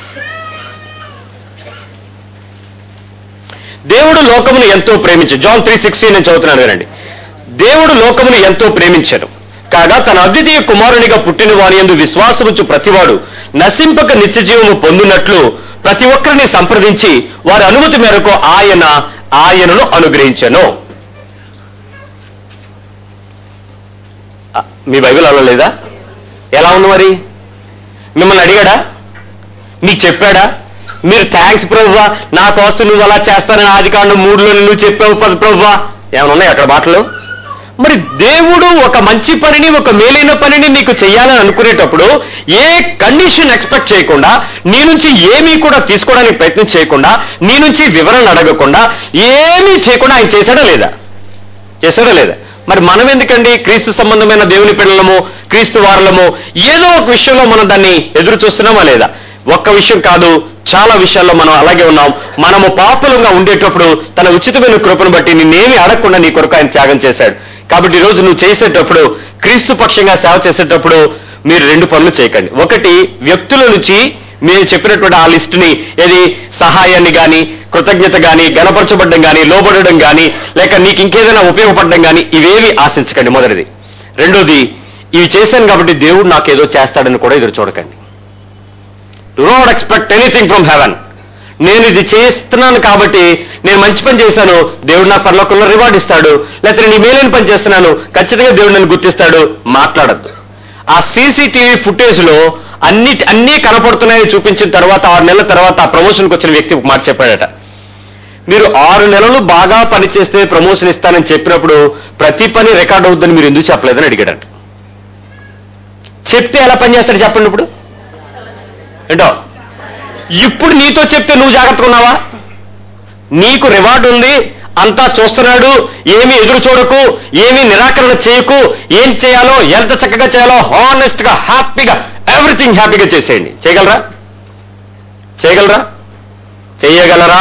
S1: దేవుడు లోకమును ఎంతో ప్రేమించు జాన్ త్రీ సిక్స్టీ నేను చదువుతున్నాను వినండి దేవుడు లోకమును ఎంతో ప్రేమించను కాగా తన అద్వితీయ కుమారునిగా పుట్టిన వాని ఎందు విశ్వాసముంచు ప్రతివాడు నశింపక నిత్యజీవము పొందునట్లు ప్రతి ఒక్కరిని సంప్రదించి వారి అనుమతి మేరకు ఆయన ఆయనను అనుగ్రహించను ఆ, మీ బైబిల్ అలా లేదా ఎలా ఉంది మరి మిమ్మల్ని అడిగాడా మీకు చెప్పాడా మీరు థ్యాంక్స్ ప్రభువా నా కోసం నువ్వు అలా చేస్తానని ఆది కాండం మూడులో నువ్వు చెప్పావు పద ప్రభువా ఏమైనా ఉన్నాయి అక్కడ మాటలు మరి దేవుడు ఒక మంచి పనిని ఒక మేలైన పనిని నీకు చేయాలని అనుకునేటప్పుడు ఏ కండిషన్ ఎక్స్పెక్ట్ చేయకుండా నీ నుంచి ఏమీ కూడా తీసుకోవడానికి ప్రయత్నం చేయకుండా నీ నుంచి వివరణ అడగకుండా ఏమీ చేయకుండా ఆయన చేశాడా లేదా చేశాడా లేదా మరి మనం ఎందుకండి క్రీస్తు సంబంధమైన దేవుని పిల్లలము క్రీస్తు వారులము ఏదో ఒక విషయంలో మనం దాన్ని ఎదురు చూస్తున్నామా లేదా ఒక్క విషయం కాదు చాలా విషయాల్లో మనం అలాగే ఉన్నాం మనము పాపులంగా ఉండేటప్పుడు తన ఉచితమైన కృపను బట్టి నిన్నేమి అడగకుండా నీ కొరకు ఆయన త్యాగం చేశాడు కాబట్టి ఈ రోజు నువ్వు చేసేటప్పుడు క్రీస్తు పక్షంగా సేవ చేసేటప్పుడు మీరు రెండు పనులు చేయకండి ఒకటి వ్యక్తుల నుంచి మీరు చెప్పినటువంటి ఆ లిస్టుని ఏది సహాయాన్ని గాని కృతజ్ఞత గాని గణపరచబడడం గాని లోబడడం గాని లేక నీకు ఇంకేదైనా ఉపయోగపడడం గాని ఇవేవి ఆశించకండి మొదటిది రెండోది ఇవి చేశాను కాబట్టి దేవుడు నాకేదో చేస్తాడని కూడా ఎదురు చూడకండి do not expect anything from heaven నేను ఇది చేస్తున్నాను కాబట్టి నేను మంచి పని చేశాను దేవుడు నాకు పరలోకంలో రివార్డ్ ఇస్తాడు లేకపోతే నేను మేలైన పని చేస్తున్నాను ఖచ్చితంగా దేవుడు నన్ను గుర్తిస్తాడు మాట్లాడద్దు ఆ సీసీటీవీ ఫుటేజ్ లో అన్ని అన్నీ కనపడుతున్నాయని చూపించిన తర్వాత ఆరు నెలల తర్వాత ఆ ప్రమోషన్కి వచ్చిన వ్యక్తి ఒక మాట చెప్పాడట మీరు ఆరు నెలలు బాగా పనిచేస్తే ప్రమోషన్ ఇస్తానని చెప్పినప్పుడు ప్రతి పని రికార్డ్ అవుద్దని మీరు ఎందుకు చెప్పలేదని అడిగాడంట చెప్తే ఎలా పనిచేస్తాడు చెప్పండి ఇప్పుడు ఏంటో ఇప్పుడు నీతో చెప్తే నువ్వు జాగ్రత్తగా ఉన్నావా నీకు రివార్డు ఉంది అంతా చూస్తున్నాడు ఏమి ఎదురు చూడకు ఏమి నిరాకరణ చేయకు ఏం చేయాలో ఎంత చక్కగా చేయాలో హానెస్ట్ గా హ్యాపీగా ఎవ్రీథింగ్ హ్యాపీగా చేసేయండి చేయగలరా చేయగలరా చేయగలరా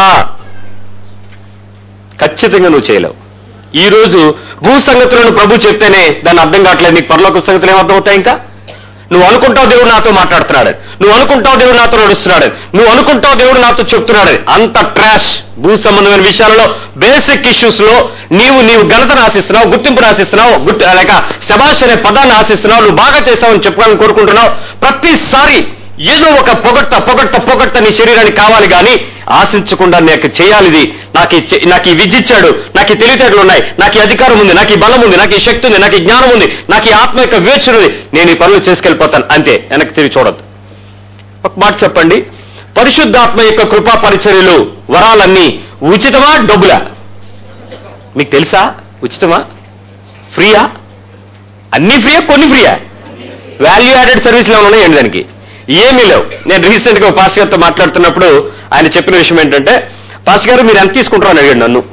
S1: ఖచ్చితంగా నువ్వు చేయలేవు ఈ రోజు భూ సంగతులను ప్రభు చెప్తేనే దాన్ని అర్థం కావట్లేదు నీకు పరలోక సంగతులు ఏమర్థం అవుతాయి ఇంకా నువ్వు అనుకుంటావు దేవుడు నాతో మాట్లాడుతున్నాడు నువ్వు అనుకుంటావు దేవుడు నాతో నడుస్తున్నాడు నువ్వు అనుకుంటావు దేవుడు నాతో చెప్తున్నాడు అంత ట్రాష్ భూ సంబంధమైన విషయాలలో బేసిక్ ఇష్యూస్ లో నీవు నీవు ఘనతను ఆశిస్తున్నావు గుర్తింపును ఆశిస్తున్నావు గుర్తు లేక శబాష్ అనే పదాన్ని ఆశిస్తున్నావు నువ్వు బాగా చేసావని చెప్పుకోవాలని కోరుకుంటున్నావు ప్రతిసారి ఏదో ఒక పొగట్ట పొగట్ట పొగట్ట నీ శరీరానికి కావాలి కానీ ఆశించకుండా నాకు చేయాలి ఇది నాకు ఈ చే- నాకు ఈ విద్య ఇచ్చాడు నాకు ఈ తెలివితేటలు ఉన్నాయి నాకు ఈ అధికారం ఉంది నాకు ఈ బలం ఉంది నాకు ఈ శక్తి ఉంది నాకు ఈ జ్ఞానం ఉంది నాకు ఈ ఆత్మ యొక్క వివేచన ఉంది నేను ఈ పనులు చేసుకెళ్ళిపోతాను అంతే వెనక్కి తిరిగి చూడద్దు ఒక మాట చెప్పండి పరిశుద్ధాత్మ యొక్క కృపా పరిచర్యలు వరాలన్నీ ఉచితమా డబ్బులా మీకు తెలుసా ఉచితమా ఫ్రీయా అన్ని ఫ్రీయా కొన్ని ఫ్రీయా వాల్యూ యాడెడ్ సర్వీస్లో ఉన్నాయండి దానికి ఏమీ లేవు నేను రీసెంట్ గా పాస్ గారితో మాట్లాడుతున్నప్పుడు ఆయన చెప్పిన విషయం ఏంటంటే పాస్ గారు మీరు ఎంత తీసుకుంటారో అని అడిగాడు నన్ను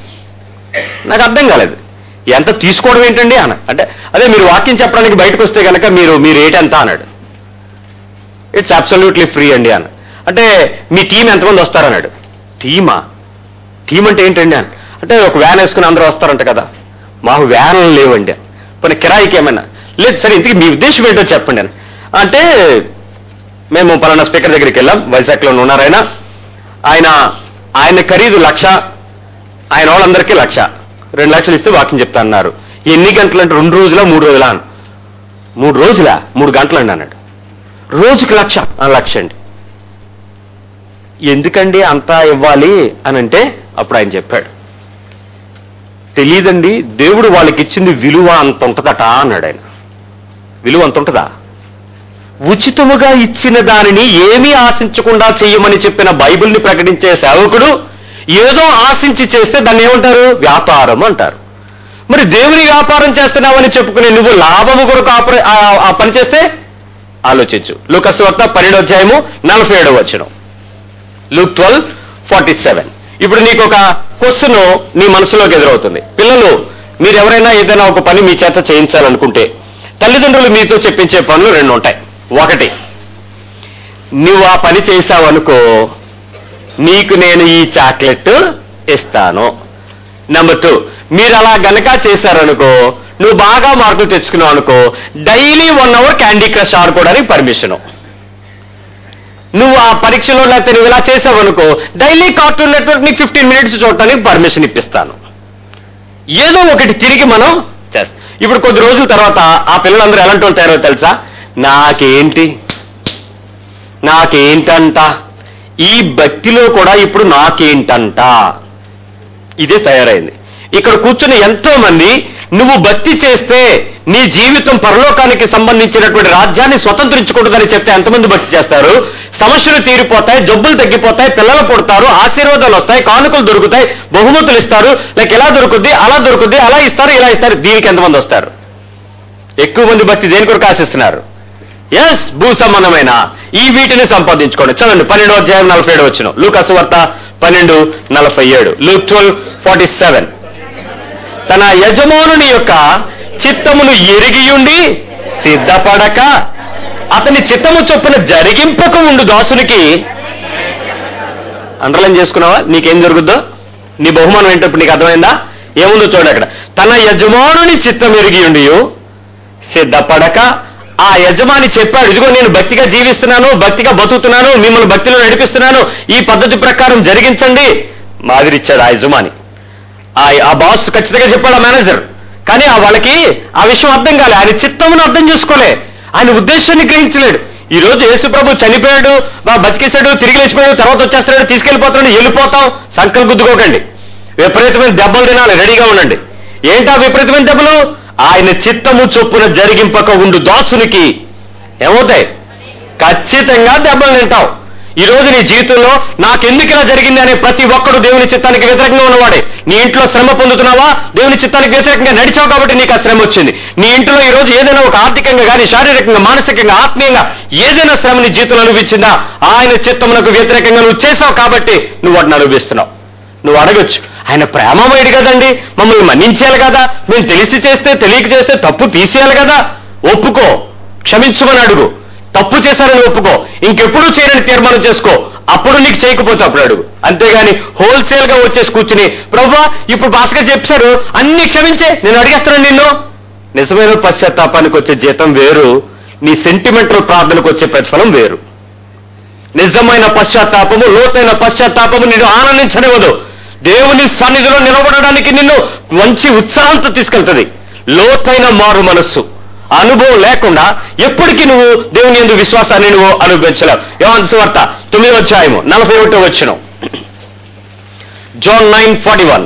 S1: నాకు అర్థం కాలేదు ఎంత తీసుకోవడం ఏంటండి అన్న అంటే అదే మీరు వాక్యం చెప్పడానికి బయటకు వస్తే కనుక మీరు మీరు ఏంటంత అన్నాడు ఇట్స్ అబ్సల్యూట్లీ ఫ్రీ అండి అన్న అంటే మీ టీం ఎంతమంది వస్తారన్నాడు టీమా టీం అంటే ఏంటండి అని అంటే ఒక వ్యాన్ వేసుకుని అందరూ వస్తారంట కదా మాకు వ్యాన్లు లేవండి కొన్ని కిరాయికి ఏమైనా లేదు సరే ఇంతకీ మీ ఉద్దేశం ఏంటో చెప్పండి అని అంటే మేము పలానా స్పీకర్ దగ్గరికి వెళ్ళాం వైజాగ్లో ఉన్నారు ఆయన ఆయన ఆయన ఖరీదు లక్ష ఆయన వాళ్ళందరికీ లక్ష రెండు లక్షలు ఇస్తే వాక్యం చెప్తా అన్నారు ఎన్ని గంటలు అంటే రెండు రోజులా మూడు రోజులా అని మూడు రోజులా మూడు గంటలు అండి అన్నాడు రోజుకి లక్ష ఆ, లక్ష అండి ఎందుకండి అంతా ఇవ్వాలి అని అంటే అప్పుడు ఆయన చెప్పాడు తెలియదండి దేవుడు వాళ్ళకి ఇచ్చింది విలువ అంత ఉంటదట అన్నాడు ఆయన విలువ అంత ఉంటదా ఉచితముగా ఇచ్చిన దానిని ఏమీ ఆశించకుండా చెయ్యమని చెప్పిన బైబిల్ని ప్రకటించే సేవకుడు ఏదో ఆశించి చేస్తే దాన్ని ఏమంటారు వ్యాపారం అంటారు మరి దేవుని వ్యాపారం చేస్తున్నావని చెప్పుకునే నువ్వు లాభము కొరకు ఆపర- ఆ- ఆ పని చేస్తే ఆలోచించు లూకస్ వద్ద పన్నెండు అధ్యాయము నలభై ఏడవ వచ్చిన లూక్ ట్వెల్వ్ ఫార్టీ సెవెన్ ఇప్పుడు నీకు ఒక క్వశ్చన్ నీ మనసులోకి ఎదురవుతుంది పిల్లలు మీరు ఎవరైనా ఏదైనా ఒక పని మీ చేత చేయించాలనుకుంటే తల్లిదండ్రులు మీతో చెప్పించే పనులు రెండు ఉంటాయి ఒకటి నువ్వు ఆ పని చేశావనుకో నీకు నేను ఈ చాక్లెట్ ఇస్తాను నెంబర్ టూ మీరు అలా గనక చేశారనుకో నువ్వు బాగా మార్కులు తెచ్చుకున్నావు అనుకో daily one hour Candy Crush ఆడుకోవడానికి పర్మిషను నువ్వు ఆ పరీక్షలో లేకపోతే నువ్వు ఇలా చేసావనుకో డైలీ కార్టూన్ నెట్వర్క్ నీకు ఫిఫ్టీన్ మినిట్స్ చూడటానికి పర్మిషన్ ఇప్పిస్తాను ఏదో ఒకటి తిరిగి మనం చేస్తాం ఇప్పుడు కొద్ది రోజుల తర్వాత ఆ పిల్లలందరూ ఎలాంటి వాళ్ళు తయారో తెలుసా నాకేంటి నాకేంటంట ఈ భక్తిలో కూడా ఇప్పుడు నాకేంటంట ఇదే తయారైంది ఇక్కడ కూర్చుని ఎంతో మంది నువ్వు భక్తి చేస్తే నీ జీవితం పరలోకానికి సంబంధించినటువంటి రాజ్యాన్ని స్వతంత్రించుకుంటుందని చెప్తే ఎంతమంది భక్తి చేస్తారు సమస్యలు తీరిపోతాయి జబ్బులు తగ్గిపోతాయి పిల్లలు పుడతారు ఆశీర్వాదాలు వస్తాయి కానుకలు దొరుకుతాయి బహుమతులు ఇస్తారు లైక్ ఎలా దొరుకుద్ది అలా దొరుకుద్ది అలా ఇస్తారు ఇలా ఇస్తారు దీనికి ఎంతమంది వస్తారు ఎక్కువ మంది భక్తి దేని కొరకు ఆశిస్తున్నారు ఎస్ భూ సంబంధమైన ఈ వీటిని సంపాదించుకోండి చదవండి పన్నెండు అధ్యాయం నలభై ఏడు వచ్చిన లూకసు వార్త పన్నెండు నలభై ఏడు లూక్ ట్వెల్వ్ ఫార్టీ సెవెన్ తన యజమానుని యొక్క చిత్తమును ఎరిగియుండి సిద్ధపడక అతని చిత్తము చొప్పున జరిగింపక ఉండు దాసునికి అండర్లైన్ చేసుకున్నావా నీకేం జరుగుద్దో నీ బహుమానం ఏంటో ఇప్పుడు నీకు అర్థమైందా ఏముందో చూడు అక్కడ తన యజమానుని చిత్తం ఎరిగియుండి సిద్ధపడక ఆ యజమాని చెప్పాడు ఇదిగో నేను భక్తిగా జీవిస్తున్నాను భక్తిగా బతుకుతున్నాను మిమ్మల్ని భక్తిలో నడిపిస్తున్నాను ఈ పద్ధతి ప్రకారం జరిగించండి మాదిరిచ్చాడు ఆ యజమాని ఆ ఆ బాస్ ఖచ్చితంగా చెప్పాడు ఆ మేనేజర్ కానీ ఆ వాళ్ళకి ఆ విషయం అర్థం కాలే ఆయన చిత్తమును అర్థం చేసుకోలే ఆయన ఉద్దేశాన్ని గ్రహించలేడు ఈ రోజు యేసుప్రభు చనిపోయాడు బా బతికేశాడు తిరిగి లేచిపోయాడు తర్వాత వచ్చేస్తాడు తీసుకెళ్లిపోతాడు వెళ్ళిపోతాం సంకల్ గుద్దుకోకండి విపరీతమైన దెబ్బలు తినాలి రెడీగా ఉండండి ఏంటా విపరీతమైన దెబ్బలు ఆయన చిత్తము చొప్పున జరిగింపక ఉండు దాసునికి ఏమవుతాయి ఖచ్చితంగా దెబ్బలు తింటావు ఈ రోజు నీ జీవితంలో నాకెందుకు ఇలా జరిగింది అనే ప్రతి ఒక్కడు దేవుని చిత్తానికి వ్యతిరేకంగా ఉన్నవాడే నీ ఇంట్లో శ్రమ పొందుతున్నావా దేవుని చిత్తానికి వ్యతిరేకంగా నడిచావు కాబట్టి నీకు ఆ శ్రమ వచ్చింది నీ ఇంట్లో ఈ రోజు ఏదైనా ఒక ఆర్థికంగా కానీ శారీరకంగా మానసికంగా ఆత్మీయంగా ఏదైనా శ్రమ నీ జీవితంలో అనుభవించిందా ఆయన చిత్తమునకు వ్యతిరేకంగా నువ్వు చేసావు కాబట్టి నువ్వు వాటిని అనుభవిస్తున్నావు నువ్వు అడగొచ్చు ఆయన ప్రేమమయుడు కదండి మమ్మల్ని మన్నించేయాలి కదా మేము తెలిసి చేస్తే తెలియక చేస్తే తప్పు తీసేయాలి కదా ఒప్పుకో క్షమించమని అడుగు తప్పు చేశారని ఒప్పుకో ఇంకెప్పుడు చేయని తీర్మానం చేసుకో అప్పుడు నీకు చేయకపోతే అప్పుడు అడుగు అంతేగాని హోల్సేల్ గా వచ్చేసి కూర్చుని ప్రభా ఇప్పుడు భాస్కర్ చెప్పారు అన్ని క్షమించే నేను అడిగేస్తున్నాను నిన్ను నిజమైన పశ్చాత్తాపానికి వచ్చే జీతం వేరు నీ సెంటిమెంటల్ ప్రార్థనకు వచ్చే ప్రతిఫలం వేరు నిజమైన పశ్చాత్తాపము లోతైన పశ్చాత్తాపము నిన్ను ఆనందించనివ్వదు దేవుని సన్నిధిలో నిలబడడానికి నిన్ను మంచి ఉత్సాహంతో తీసుకెళ్తుంది లోతైన మారు మనస్సు ఆ అనుభవం లేకుండా ఎప్పటికీ నువ్వు దేవుని ఎందు విశ్వాసాన్ని నువ్వు అనుభవించలేవు యోహాను సువార్త తొమ్మిదో అధ్యాయము నలభై ఒకటో వచ్చిన జోన్ నైన్ ఫార్టీ వన్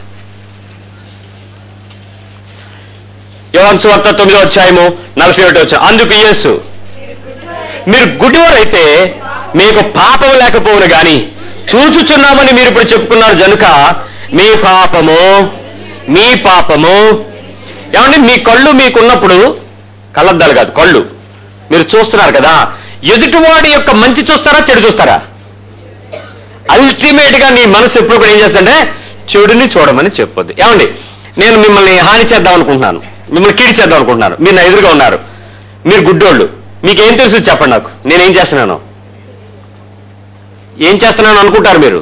S1: యోహాను సువార్త తొమ్మిదో అధ్యాయము నలభై ఒకటో వచ్చిన అందుకు యేసు మీరు గుడ్డివారైతే మీకు పాపం లేకపోవును గాని చూచుచున్నామని మీరు ఇప్పుడు చెప్పుకున్నారు జనుక మీ పాపము మీ పాపము ఏమండి మీ కళ్ళు మీకున్నప్పుడు కళ్ళద్దాలు కాదు కళ్ళు మీరు చూస్తున్నారు కదా ఎదుటివాడి యొక్క మంచి చూస్తారా చెడు చూస్తారా అల్టిమేట్ గా నీ మనసు ఎప్పుడు కూడా ఏం చేస్తుందంటే చెడుని చూడమని చెప్పొద్దు ఏమండి నేను మిమ్మల్ని హాని చేద్దాం అనుకుంటున్నాను మిమ్మల్ని కీడి చేద్దాం అనుకుంటున్నాను మీరు నా ఎదురుగా ఉన్నారు మీరు గుడ్డోళ్ళు మీకేం తెలుసు చెప్పండి నాకు నేనేం చేస్తున్నాను ఏం చేస్తున్నాను అనుకుంటారు మీరు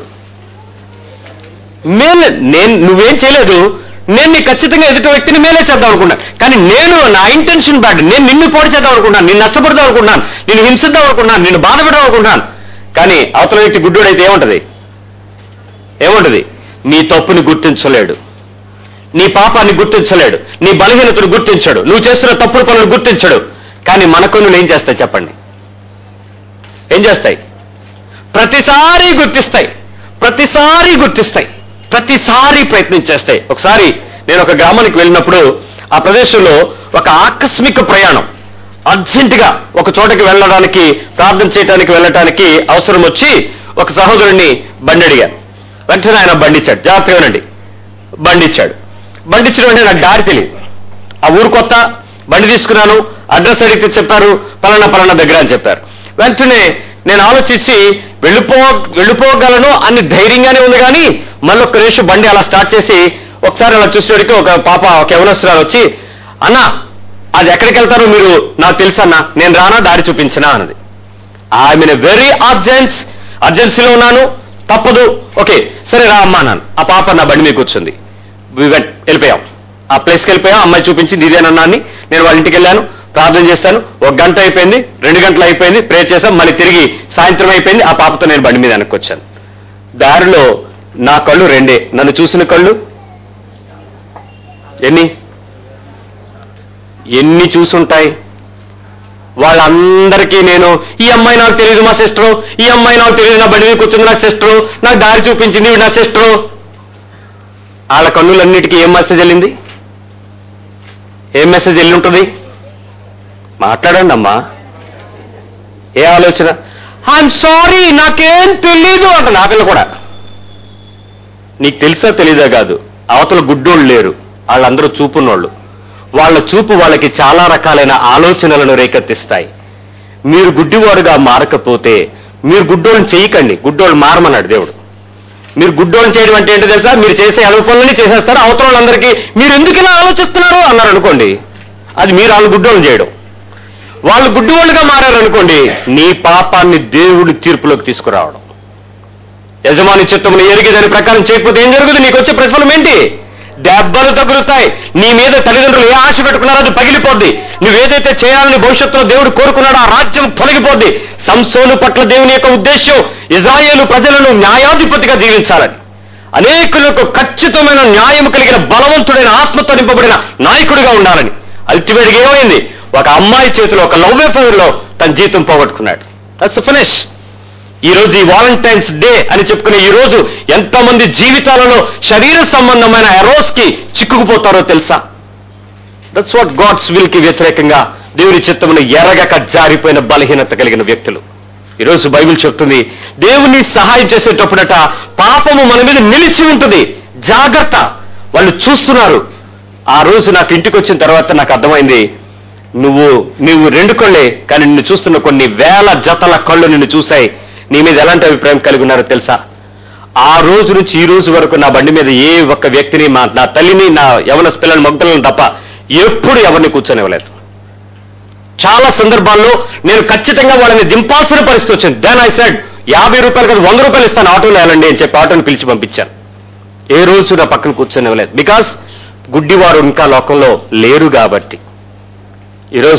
S1: మేలే నేను నువ్వేం చేయలేదు నేను నీ ఖచ్చితంగా ఎదుటి వ్యక్తిని మేలే చేద్దాం అనుకున్నాను కానీ నేను నా ఇంటెన్షన్ బ్యాడ్ నేను నిన్ను పోటీ చేద్దాం అనుకున్నాను నిన్ను నష్టపడదాం అనుకున్నాను నిన్ను హింసిద్దాం అనుకున్నాను నిన్ను బాధ పెడదాం అనుకున్నాను కానీ అవతల వ్యక్తి గుడ్డోడైతే ఏముంటది ఏముంటది నీ తప్పుని గుర్తించలేడు నీ పాపాన్ని గుర్తించలేడు నీ బలహీనతను గుర్తించడు నువ్వు చేస్తున్న తప్పుడు పనులు గుర్తించడు కానీ మన కన్నులు ఏం చేస్తాయి చెప్పండి ఏం చేస్తాయి ప్రతిసారి గుర్తిస్తాయి ప్రతిసారి గుర్తిస్తాయి ప్రతిసారి ప్రయత్నం చేస్తాయి ఒకసారి నేను ఒక గ్రామానికి వెళ్ళినప్పుడు ఆ ప్రదేశంలో ఒక ఆకస్మిక ప్రయాణం అర్జెంటుగా ఒక చోటకి వెళ్ళడానికి ప్రార్థన చేయడానికి వెళ్ళటానికి అవసరం వచ్చి ఒక సహోదరుడిని బండి అడిగాను వెంటనే ఆయన బండిచ్చాడు జాగ్రత్తగా వినండి బండిచ్చాడు బండిచ్చడం అంటే నాకు దారి తెలియదు ఆ ఊరు కొత్త బండి తీసుకున్నాను అడ్రస్ అడిగితే చెప్పారు పలానా పలానా దగ్గర అని చెప్పారు వెంటనే నేను ఆలోచించి వెళ్ళిపో వెళ్ళిపోగలను అని ధైర్యంగానే ఉంది కానీ మళ్ళీ ఒక్క నిమిషం బండి అలా స్టార్ట్ చేసి ఒకసారి అలా చూసేవాడికి ఒక పాప ఒక యవనస్తురాలు వచ్చి అన్నా అది ఎక్కడికి వెళ్తారో మీరు నాకు తెలుసన్నా నేను రానా దారి చూపించనా అన్నది ఐ వెరీ అర్జెన్స్ అర్జెన్సీలో ఉన్నాను తప్పదు ఓకే సరే రా అమ్మా అన్నాను ఆ పాప నా బండి మీద కూర్చుంది We went, వెళ్ళిపోయాం ఆ ప్లేస్కి వెళ్ళిపోయాం అమ్మాయి చూపించింది ఇదేనన్నా అని నేను వాళ్ళ ఇంటికి వెళ్ళాను ప్రార్థన చేస్తాను ఒక గంట అయిపోయింది రెండు గంటలు అయిపోయింది ప్రేర్ చేశాం మళ్ళీ తిరిగి సాయంత్రం అయిపోయింది ఆ పాపతో నేను బండి మీద వెనక్కి వచ్చాను దారిలో నా కళ్ళు రెండే నన్ను చూసిన కళ్ళు ఎన్ని ఎన్ని చూసుంటాయి వాళ్ళందరికీ నేను ఈ అమ్మాయి నాకు తెలియదు మా సిస్టరు ఈ అమ్మాయి నాకు తెలియదు నా బండి మీద కూర్చుంది నాకు సిస్టరు నాకు దారి చూపించింది ఈవిడ నా సిస్టరు వాళ్ళ కన్నులన్నిటికీ ఏం మెసేజ్ వెళ్ళింది ఏం మెసేజ్ వెళ్ళి ఉంటుంది మాట్లాడండి అమ్మా ఏ ఆలోచన ఐఎమ్ సారీ నాకేం తెలీదు అంట నా పిల్ల కూడా నీకు తెలుసా తెలీదా కాదు అవతల గుడ్డోళ్ళు లేరు వాళ్ళందరూ చూపున్నోళ్ళు వాళ్ళ చూపు వాళ్ళకి చాలా రకాలైన ఆలోచనలను రేకెత్తిస్తాయి మీరు గుడ్డివాడుగా మారకపోతే మీరు గుడ్డోళ్ళని చేయకండి గుడ్డోళ్ళు మారమన్నాడు దేవుడు మీరు గుడ్డోళ్ళని చేయడం అంటే ఏంటో తెలుసా మీరు చేసే అడుగు పనులని చేసేస్తారు అవతల వాళ్ళందరికీ మీరు ఎందుకు ఇలా ఆలోచిస్తున్నారు అన్నారు అనుకోండి అది మీరు వాళ్ళు గుడ్డోళ్ళని చేయడం వాళ్ళు గుడ్డివాళ్ళుగా మారారనుకోండి నీ పాపాన్ని దేవుడి తీర్పులోకి తీసుకురావడం యజమాని చిత్తమును ఎరిగి దాని ప్రకారం చేయకపోతే ఏం జరుగుతుంది నీకు వచ్చే ప్రతిఫలం ఏంటి దెబ్బలు తగులుతాయి నీ మీద తల్లిదండ్రులు ఏ ఆశ పెట్టుకున్నారో అది పగిలిపోద్ది నువ్వేదైతే చేయాలని భవిష్యత్తులో దేవుడు కోరుకున్నాడో ఆ రాజ్యం తొలగిపోద్ది సంసోను పట్ల దేవుని యొక్క ఉద్దేశం ఇజ్రాయేలు ప్రజలను న్యాయాధిపతిగా జీవించాలని అనేకులకు ఖచ్చితమైన న్యాయం కలిగిన బలవంతుడైన ఆత్మతో నింపబడిన నాయకుడిగా ఉండాలని అల్టిమేట్గా ఏమైంది ఒక అమ్మాయి చేతిలో ఒక లవ్ లో తన జీతం పోగొట్టుకున్నాడు దట్స్ ఫినిష్ ఈ రోజు ఈ వాలంటైన్స్ డే అని చెప్పుకునే ఈ రోజు ఎంతమంది జీవితాలలో శరీర సంబంధమైన ఎరోస్ కి చిక్కుకుపోతారో తెలుసా దట్స్ వాట్ గాడ్స్ విల్ కి వ్యతిరేకంగా దేవుని చిత్తమును ఎరగక జారిపోయిన బలహీనత కలిగిన వ్యక్తులు ఈరోజు బైబిల్ చెప్తుంది దేవుని సహాయం చేసేటప్పుడట పాపము మన మీద నిలిచి ఉంటుంది జాగ్రత్త వాళ్ళు చూస్తున్నారు ఆ రోజు నాకు ఇంటికి వచ్చిన తర్వాత నాకు అర్థమైంది నువ్వు నువ్వు రెండు కళ్ళే కానీ నిన్ను చూస్తున్న కొన్ని వేల జతల కళ్ళు నిన్ను చూశాయి నీ మీద ఎలాంటి అభిప్రాయం కలిగి ఉన్నారో తెలుసా ఆ రోజు నుంచి ఈ రోజు వరకు నా బండి మీద ఏ ఒక్క వ్యక్తిని మా నా తల్లిని నా యవన పిల్లల మగ్గులను తప్ప ఎప్పుడు ఎవరిని కూర్చొనివ్వలేదు చాలా సందర్భాల్లో నేను ఖచ్చితంగా వాళ్ళని దింపాల్సిన పరిస్థితి వచ్చింది దెన్ ఐ సెడ్ యాభై రూపాయలు కదా వంద రూపాయలు ఇస్తాను ఆటోలో వెళ్ళండి అని చెప్పి ఆటోని పిలిచి పంపించాను ఏ రోజు నా పక్కన కూర్చొని బికాస్ గుడ్డివారు ఇంకా లోకంలో లేరు కాబట్టి ఈరోజు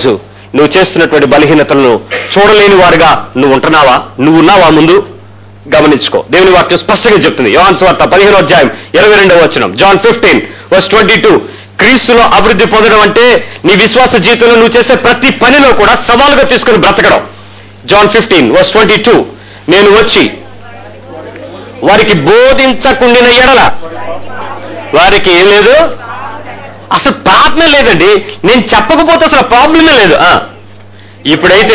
S1: నువ్వు చేస్తున్నటువంటి బలహీనతలను చూడలేని వారుగా నువ్వు ఉంటున్నావా నువ్వు ఉన్నావా ముందు గమనించుకో దేవుని వాక్యం స్పష్టంగా చెప్తుంది యోహాన్ స్వార్త పదిహేను అధ్యాయం ఇరవై రెండవ వచనం John fifteen verse twenty two క్రీస్తులో అభివృద్ధి పొందడం అంటే నీ విశ్వాస జీవితంలో నువ్వు చేసే ప్రతి పనిలో కూడా సవాలుగా తీసుకుని బ్రతకడం John fifteen verse twenty two నేను వచ్చి వారికి బోధించకుండిన ఎడల వారికి ఏం లేదు అసలు పాపమే లేదండి నేను చెప్పకపోతే అసలు ప్రాబ్లమే లేదు ఆ. ఇప్పుడైతే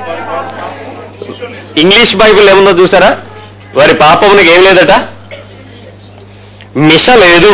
S1: ఇంగ్లీష్ బైబిల్ ఏముందో చూసారా వారి పాపమునకు ఏం లేదట మిష లేదు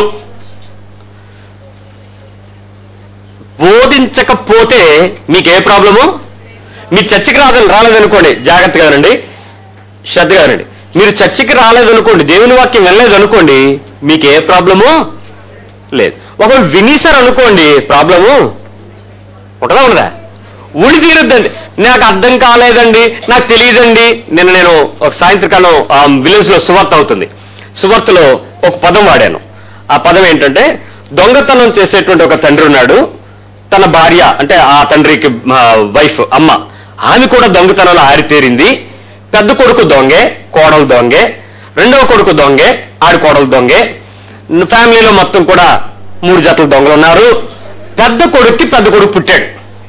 S1: బోధించకపోతే మీకు ఏ ప్రాబ్లము మీ చర్చికి రాదని రాలేదనుకోండి జాగ్రత్తగా రండి శ్రద్ధగా రండి మీరు చర్చికి రాలేదనుకోండి దేవుని వాక్యం వెళ్ళలేదనుకోండి మీకు ఏ ప్రాబ్లము లేదు ఒకవేళ వినీసారు అనుకోండి ప్రాబ్లము ఉంటుందా ఉండదా ఉడి తీరుద్దండి నాకు అర్థం కాలేదండి నాకు తెలియదండి నిన్న నేను ఒక సాయంత్రకాలం విలేజ్ లో సువార్త అవుతుంది సువార్తలో ఒక పదం వాడాను ఆ పదం ఏంటంటే దొంగతనం చేసేటువంటి ఒక తండ్రి ఉన్నాడు తన భార్య అంటే ఆ తండ్రికి వైఫ్ అమ్మ ఆమె కూడా దొంగతనంలో ఆరితేరింది పెద్ద కొడుకు దొంగే కోడలు దొంగే రెండవ కొడుకు దొంగే ఆడి కోడలు దొంగే ఫ్యామిలీలో మొత్తం కూడా మూడు జతల దొంగలు ఉన్నారు పెద్ద కొడుక్కి పెద్ద కొడుకు పుట్టాడు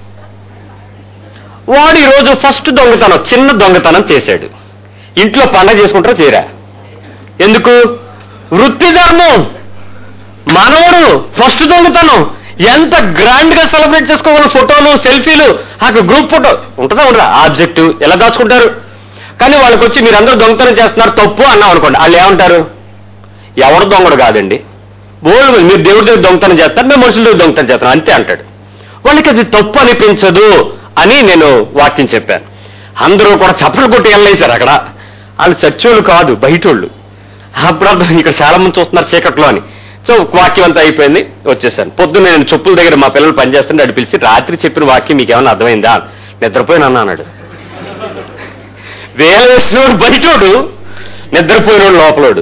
S1: వాడు ఈరోజు ఫస్ట్ దొంగతనం చిన్న దొంగతనం చేశాడు ఇంట్లో పండగ చేసుకుంటారో చేరా ఎందుకు వృత్తి ధర్మం మనవడు ఫస్ట్ దొంగతనం ఎంత గ్రాండ్ గా సెలబ్రేట్ చేసుకోగల ఫోటోలు సెల్ఫీలు ఆ గ్రూప్ ఫోటో ఉంటుందా ఉండదా ఆబ్జెక్ట్ ఎలా దాచుకుంటారు కానీ వాళ్ళకి వచ్చి మీరందరూ దొంగతనం చేస్తున్నారు తప్పు అన్నాం అనుకోండి వాళ్ళు ఏమంటారు ఎవరు దొంగడు కాదండి బోల్డ్ మంది, మీరు దేవుడి దగ్గర దొంగతనం చేస్తారు మేము మనుషుల దగ్గర దొంగతనం చేస్తాం అంతే అంటాడు వాళ్ళకి అది తప్పు అనిపించదు అని నేను వాక్యం చెప్పాను అందరూ కూడా చప్పలు కొట్టి వెళ్ళేశారు అక్కడ వాళ్ళు చచ్చోళ్ళు కాదు బయటోళ్ళు అప్పుడు అర్థం ఇక్కడ చాలా మంది చూస్తున్నారు చీకట్లో అని సో వాక్యం అంతా అయిపోయింది వచ్చేసాను పొద్దున్న నేను చెప్పుల దగ్గర మా పిల్లలు పనిచేస్తుంటే అటు పిలిచి రాత్రి చెప్పిన వాక్యం మీకు ఏమైనా అర్థమైందా నిద్రపోయినా అన్నాడు వేల వేసినోడు బయటోడు నిద్రపోయినోడు లోపలోడు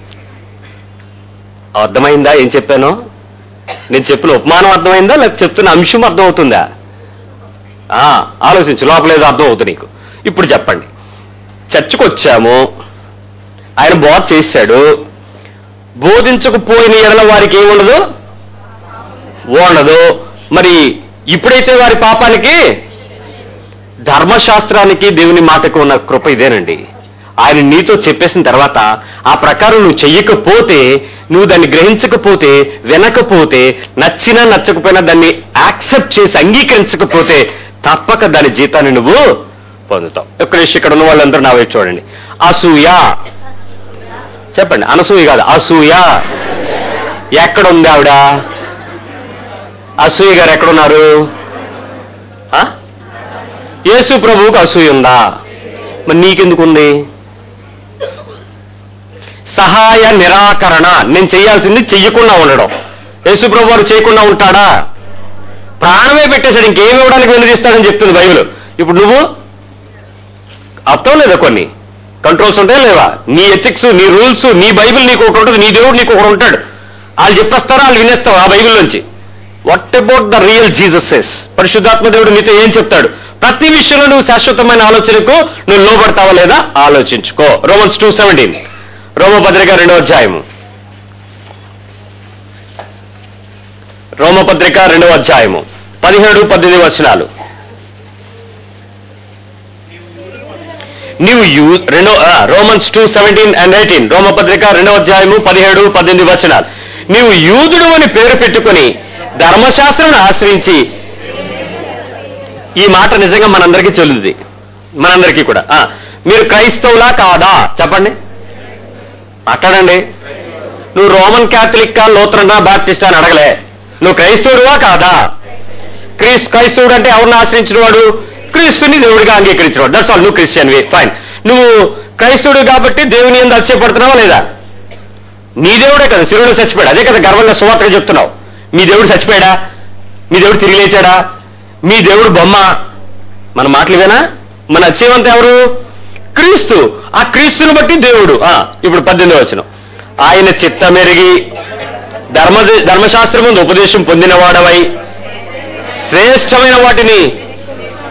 S1: అర్థమైందా ఏం చెప్పానో నేను చెప్పిన ఉపమానం అర్థమైందా లేకపోతే చెప్తున్న అంశం అర్థమవుతుందా ఆ, ఆలోచించు లోపల ఏదో అర్థం అవుతుంది నీకు ఇప్పుడు చెప్పండి చర్చకు వచ్చాము ఆయన బోధ చేశాడు బోధించకపోయిన ఎడల వారికి ఏముండదు ఉండదు మరి ఇప్పుడైతే వారి పాపానికి ధర్మశాస్త్రానికి దేవుని మాటకు ఉన్న కృప ఇదేనండి ఆయన నీతో చెప్పేసిన తర్వాత ఆ ప్రకారం నువ్వు చెయ్యకపోతే నువ్వు దాన్ని గ్రహించకపోతే వినకపోతే నచ్చినా నచ్చకపోయినా దాన్ని యాక్సెప్ట్ చేసి అంగీకరించకపోతే తప్పక దాని జీతాన్ని నువ్వు పొందుతావు ఒక్క నిమిషం ఇక్కడ ఉన్న వాళ్ళందరూ నా వైపు చూడండి అసూయ చెప్పండి అనసూయ కాదు అసూయ ఎక్కడుంది ఆవిడ అసూయ గారు ఎక్కడున్నారు ఆ? యేసు ప్రభువుకు అసూయ ఉందా మరి నీకెందుకుంది సహాయ నిరాకరణ నేను చేయాల్సింది చెయ్యకుండా ఉండడం యేసు ప్రభు వారు చేయకుండా ఉంటాడా ప్రాణమే పెట్టేశాడు ఇంకేమి ఇవ్వడానికి వెనుదిస్తాడని చెప్తుంది బైబిల్ ఇప్పుడు నువ్వు అర్థం లేదా కొన్ని కంట్రోల్స్ ఉంటాయా లేవా నీ ఎథిక్స్ నీ రూల్స్ నీ బైబిల్ నీకు ఒకటి ఉంటుంది నీ దేవుడు నీకు ఒకటి ఉంటాడు వాళ్ళు చెప్పేస్తారో వాళ్ళు వినేస్తావు ఆ బైబిల్ నుంచి what about the real Jesus పరిశుద్ధాత్మ దేవుడు నీతో ఏం చెప్తాడు ప్రతి విషయంలో నువ్వు శాశ్వతమైన ఆలోచనకు నువ్వు లోబడతావా లేదా ఆలోచించుకో రోమన్స్ టూ సెవెంటీన్ రోమపత్రిక రెండో అధ్యాయము రోమపత్రిక రెండవ అధ్యాయము పదిహేడు పద్దెనిమిది వచనాలు నీవు యూ రెండో Romans two seventeen and eighteen రోమపత్రిక రెండవ అధ్యాయము పదిహేడు పద్దెనిమిది వచనాలు నీవు యూదుడు అని పేరు పెట్టుకుని ధర్మశాస్త్రం ఆశ్రయించి ఈ మాట నిజంగా మనందరికీ చెల్లుతుంది మనందరికీ కూడా ఆ, మీరు క్రైస్తవులా కాదా చెప్పండి మాట్లాడండి నువ్వు రోమన్ క్యాథలిక్ లోత్రనా బాప్టిస్ట్ అని అడగలే నువ్వు క్రైస్తవుడువా కాదా క్రీస్ క్రైస్తవుడు అంటే ఎవరిని ఆశ్రయించిన వాడు క్రీస్తుని దేవుడిగా అంగీకరించిన వాడు దట్స్ ఆల్ నువ్వు క్రిస్టియన్ ఫైన్ నువ్వు క్రైస్తవుడు కాబట్టి దేవుని ఎందు అతిశయపడుతున్నావా లేదా నీ దేవుడే కదా శివుడు చచ్చిపోయాడు అదే కదా గర్వంగా సువార్తగా చెప్తున్నావు మీ దేవుడు చచ్చిపోయాడా మీ దేవుడు తిరిగి లేచాడా మీ దేవుడు బొమ్మ మన మాటలు ఇవేనా మన అత్యవంత ఎవరు క్రీస్తు ఆ క్రీస్తుని బట్టి దేవుడు ఆ, ఇప్పుడు పద్దెనిమిది వచ్చిన ఆయన చిత్తమెరిగి ధర్మ ధర్మశాస్త్రము ఉపదేశం పొందిన వాడవై శ్రేష్టమైన వాటిని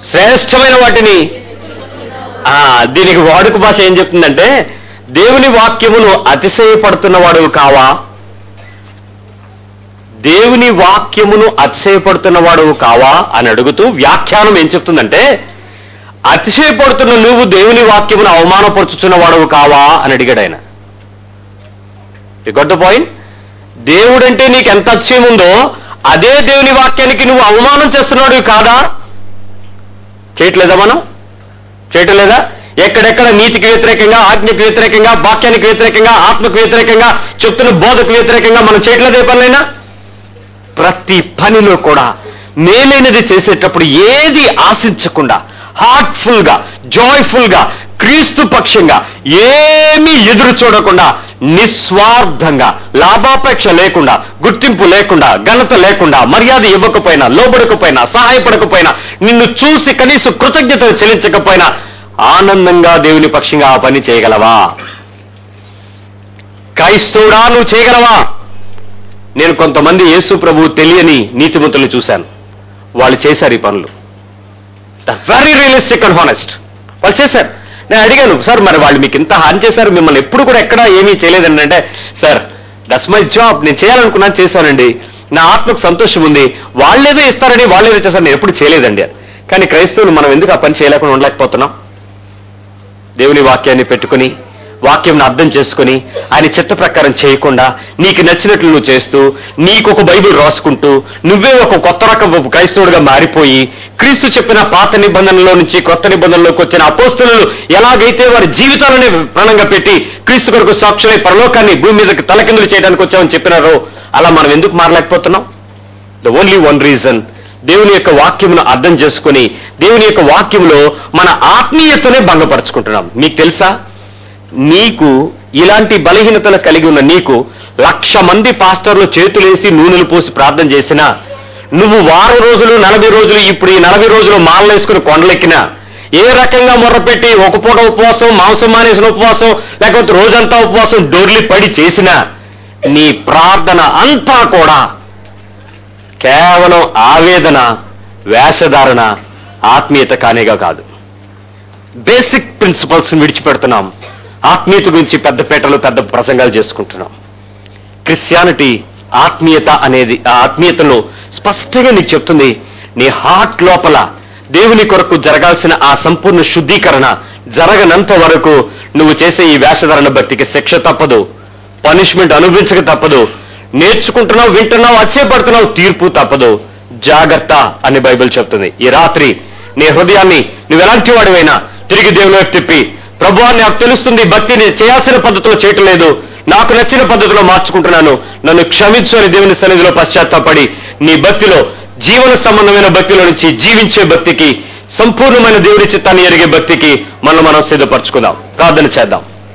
S1: శ్రేష్టమైన వాటిని ఆ, దీనికి వాడుక భాష ఏం చెప్తుందంటే దేవుని వాక్యమును అతిశయపడుతున్నవాడు కావా దేవుని వాక్యమును అతిశయపడుతున్నవాడు కావా అని అడుగుతూ వ్యాఖ్యానం ఏం చెప్తుందంటే అతిశయపడుతున్న నువ్వు దేవుని వాక్యమును అవమానపరుచుతున్నవాడవు కావా అని అడిగాడు ఆయన గొడ్డ పాయింట్ దేవుడంటే నీకు ఎంత అతిశయం ఉందో అదే దేవుని వాక్యానికి నువ్వు అవమానం చేస్తున్నాడు కాదా చేయట్లేదా మనం చేయటం లేదా ఎక్కడెక్కడ నీతికి వ్యతిరేకంగా ఆజ్ఞకు వ్యతిరేకంగా వాక్యానికి వ్యతిరేకంగా ఆత్మకు వ్యతిరేకంగా చెప్తున్న బోధకు వ్యతిరేకంగా మనం చేయట్లేదే పనులైనా ప్రతి పనిలో కూడా మేలైనది చేసేటప్పుడు ఏది ఆశించకుండా హార్ట్ఫుల్ గా జాయ్ఫుల్ గా క్రీస్తు పక్షంగా ఏమీ ఎదురు చూడకుండా నిస్వార్థంగా లాభాపేక్ష లేకుండా గుర్తింపు లేకుండా ఘనత లేకుండా మర్యాద ఇవ్వకపోయినా లోబడకపోయినా సహాయపడకపోయినా నిన్ను చూసి కనీసం కృతజ్ఞతలు చెల్లించకపోయినా ఆనందంగా దేవుని పక్షంగా ఆ పని చేయగలవా క్రైస్తవుడా నువ్వు చేయగలవా నేను కొంతమంది యేసు ప్రభు తెలియని నీతిమంతులు చూశాను వాళ్ళు చేశారు ఈ పనులు the very realistic and honest వాళ్ళు చేశారు నేను అడిగాను సార్ మరి వాళ్ళు మీకు ఇంత హాని చేశారు మిమ్మల్ని ఎప్పుడు కూడా ఎక్కడా ఏమీ చేయలేదండి అంటే సార్ దట్స్ మై జాబ్ నేను చేయాలనుకున్నాను చేశానండి నా ఆత్మకు సంతోషం ఉంది వాళ్ళేదో ఇస్తారని వాళ్ళేదో చేశారు నేను ఎప్పుడు చేయలేదండి అని. కానీ క్రైస్తవులు మనం ఎందుకు ఆ పని చేయలేకుండా ఉండలేకపోతున్నాం దేవుని వాక్యాన్ని పెట్టుకుని వాక్యం అర్థం చేసుకుని ఆయన చిత్త ప్రకారం చేయకుండా నీకు నచ్చినట్లు నువ్వు చేస్తూ నీకు ఒక బైబిల్ రాసుకుంటూ నువ్వే ఒక కొత్త రకం క్రైస్తవుడిగా మారిపోయి క్రీస్తు చెప్పిన పాత నిబంధనలో నుంచి కొత్త నిబంధనలోకి వచ్చిన అపోస్తులు ఎలాగైతే వారి జీవితాలనే ప్రాణంగా పెట్టి క్రీస్తు కొరకు సాక్షులై పరలోకాన్ని భూమి మీదకి తలకిందులు చేయడానికి వచ్చామని చెప్పినారో అలా మనం ఎందుకు మారలేకపోతున్నాం ద ఓన్లీ వన్ రీజన్ దేవుని యొక్క వాక్యమును అర్థం చేసుకుని దేవుని యొక్క వాక్యములో మన ఆత్మీయతనే భంగపరుచుకుంటున్నాం మీకు తెలుసా నీకు ఇలాంటి బలహీనతలు కలిగి ఉన్న నీకు లక్ష మంది పాస్టర్లు చేతులేసి నూనెలు పోసి ప్రార్థన చేసినా నువ్వు వారం రోజులు నలభై రోజులు ఇప్పుడు ఈ నలభై రోజులు మాలలేసుకుని కొండలెక్కినా ఏ రకంగా మొర్రపెట్టి ఒక పూట ఉపవాసం మాంసం మానేసిన ఉపవాసం లేకపోతే రోజంతా ఉపవాసం డోర్లి పడి చేసినా నీ ప్రార్థన అంతా కూడా కేవలం ఆవేదన వేషధారణ ఆత్మీయత కానేగా కాదు బేసిక్ ప్రిన్సిపల్స్ విడిచిపెడుతున్నాం ఆత్మీయత గురించి పెద్ద పేటలు పెద్ద ప్రసంగాలు చేసుకుంటున్నాం క్రిస్టియానిటీ ఆత్మీయత అనేది ఆ ఆత్మీయతలో స్పష్టంగా నీకు చెప్తుంది నీ హార్ట్ లోపల దేవుని కొరకు జరగాల్సిన ఆ సంపూర్ణ శుద్ధీకరణ జరగనంత వరకు నువ్వు చేసే ఈ వేషధారణ భక్తికి శిక్ష తప్పదు పనిష్మెంట్ అనుభవించక తప్పదు నేర్చుకుంటున్నావు వింటున్నావు అచ్చేపడుతున్నావు తీర్పు తప్పదు జాగ్రత్త అని బైబిల్ చెప్తుంది ఈ రాత్రి నీ హృదయాన్ని నువ్వు ఎలాంటి వాడివైనా తిరిగి దేవుని వైపు తిప్పి ప్రభువా నాకు తెలుస్తుంది భక్తిని చేయాల్సిన పద్ధతిలో చేయటం లేదు నాకు నచ్చిన పద్ధతిలో మార్చుకుంటున్నాను నన్ను క్షమించు అని దేవుని సన్నిధిలో పశ్చాత్తాపడి నీ భక్తిలో జీవన సంబంధమైన భక్తిలో నుంచి జీవించే భక్తికి సంపూర్ణమైన దేవుని చిత్తాన్ని ఎరిగే భక్తికి మనం మనం సిద్ధపరచుకుందాం ప్రార్థన చేద్దాం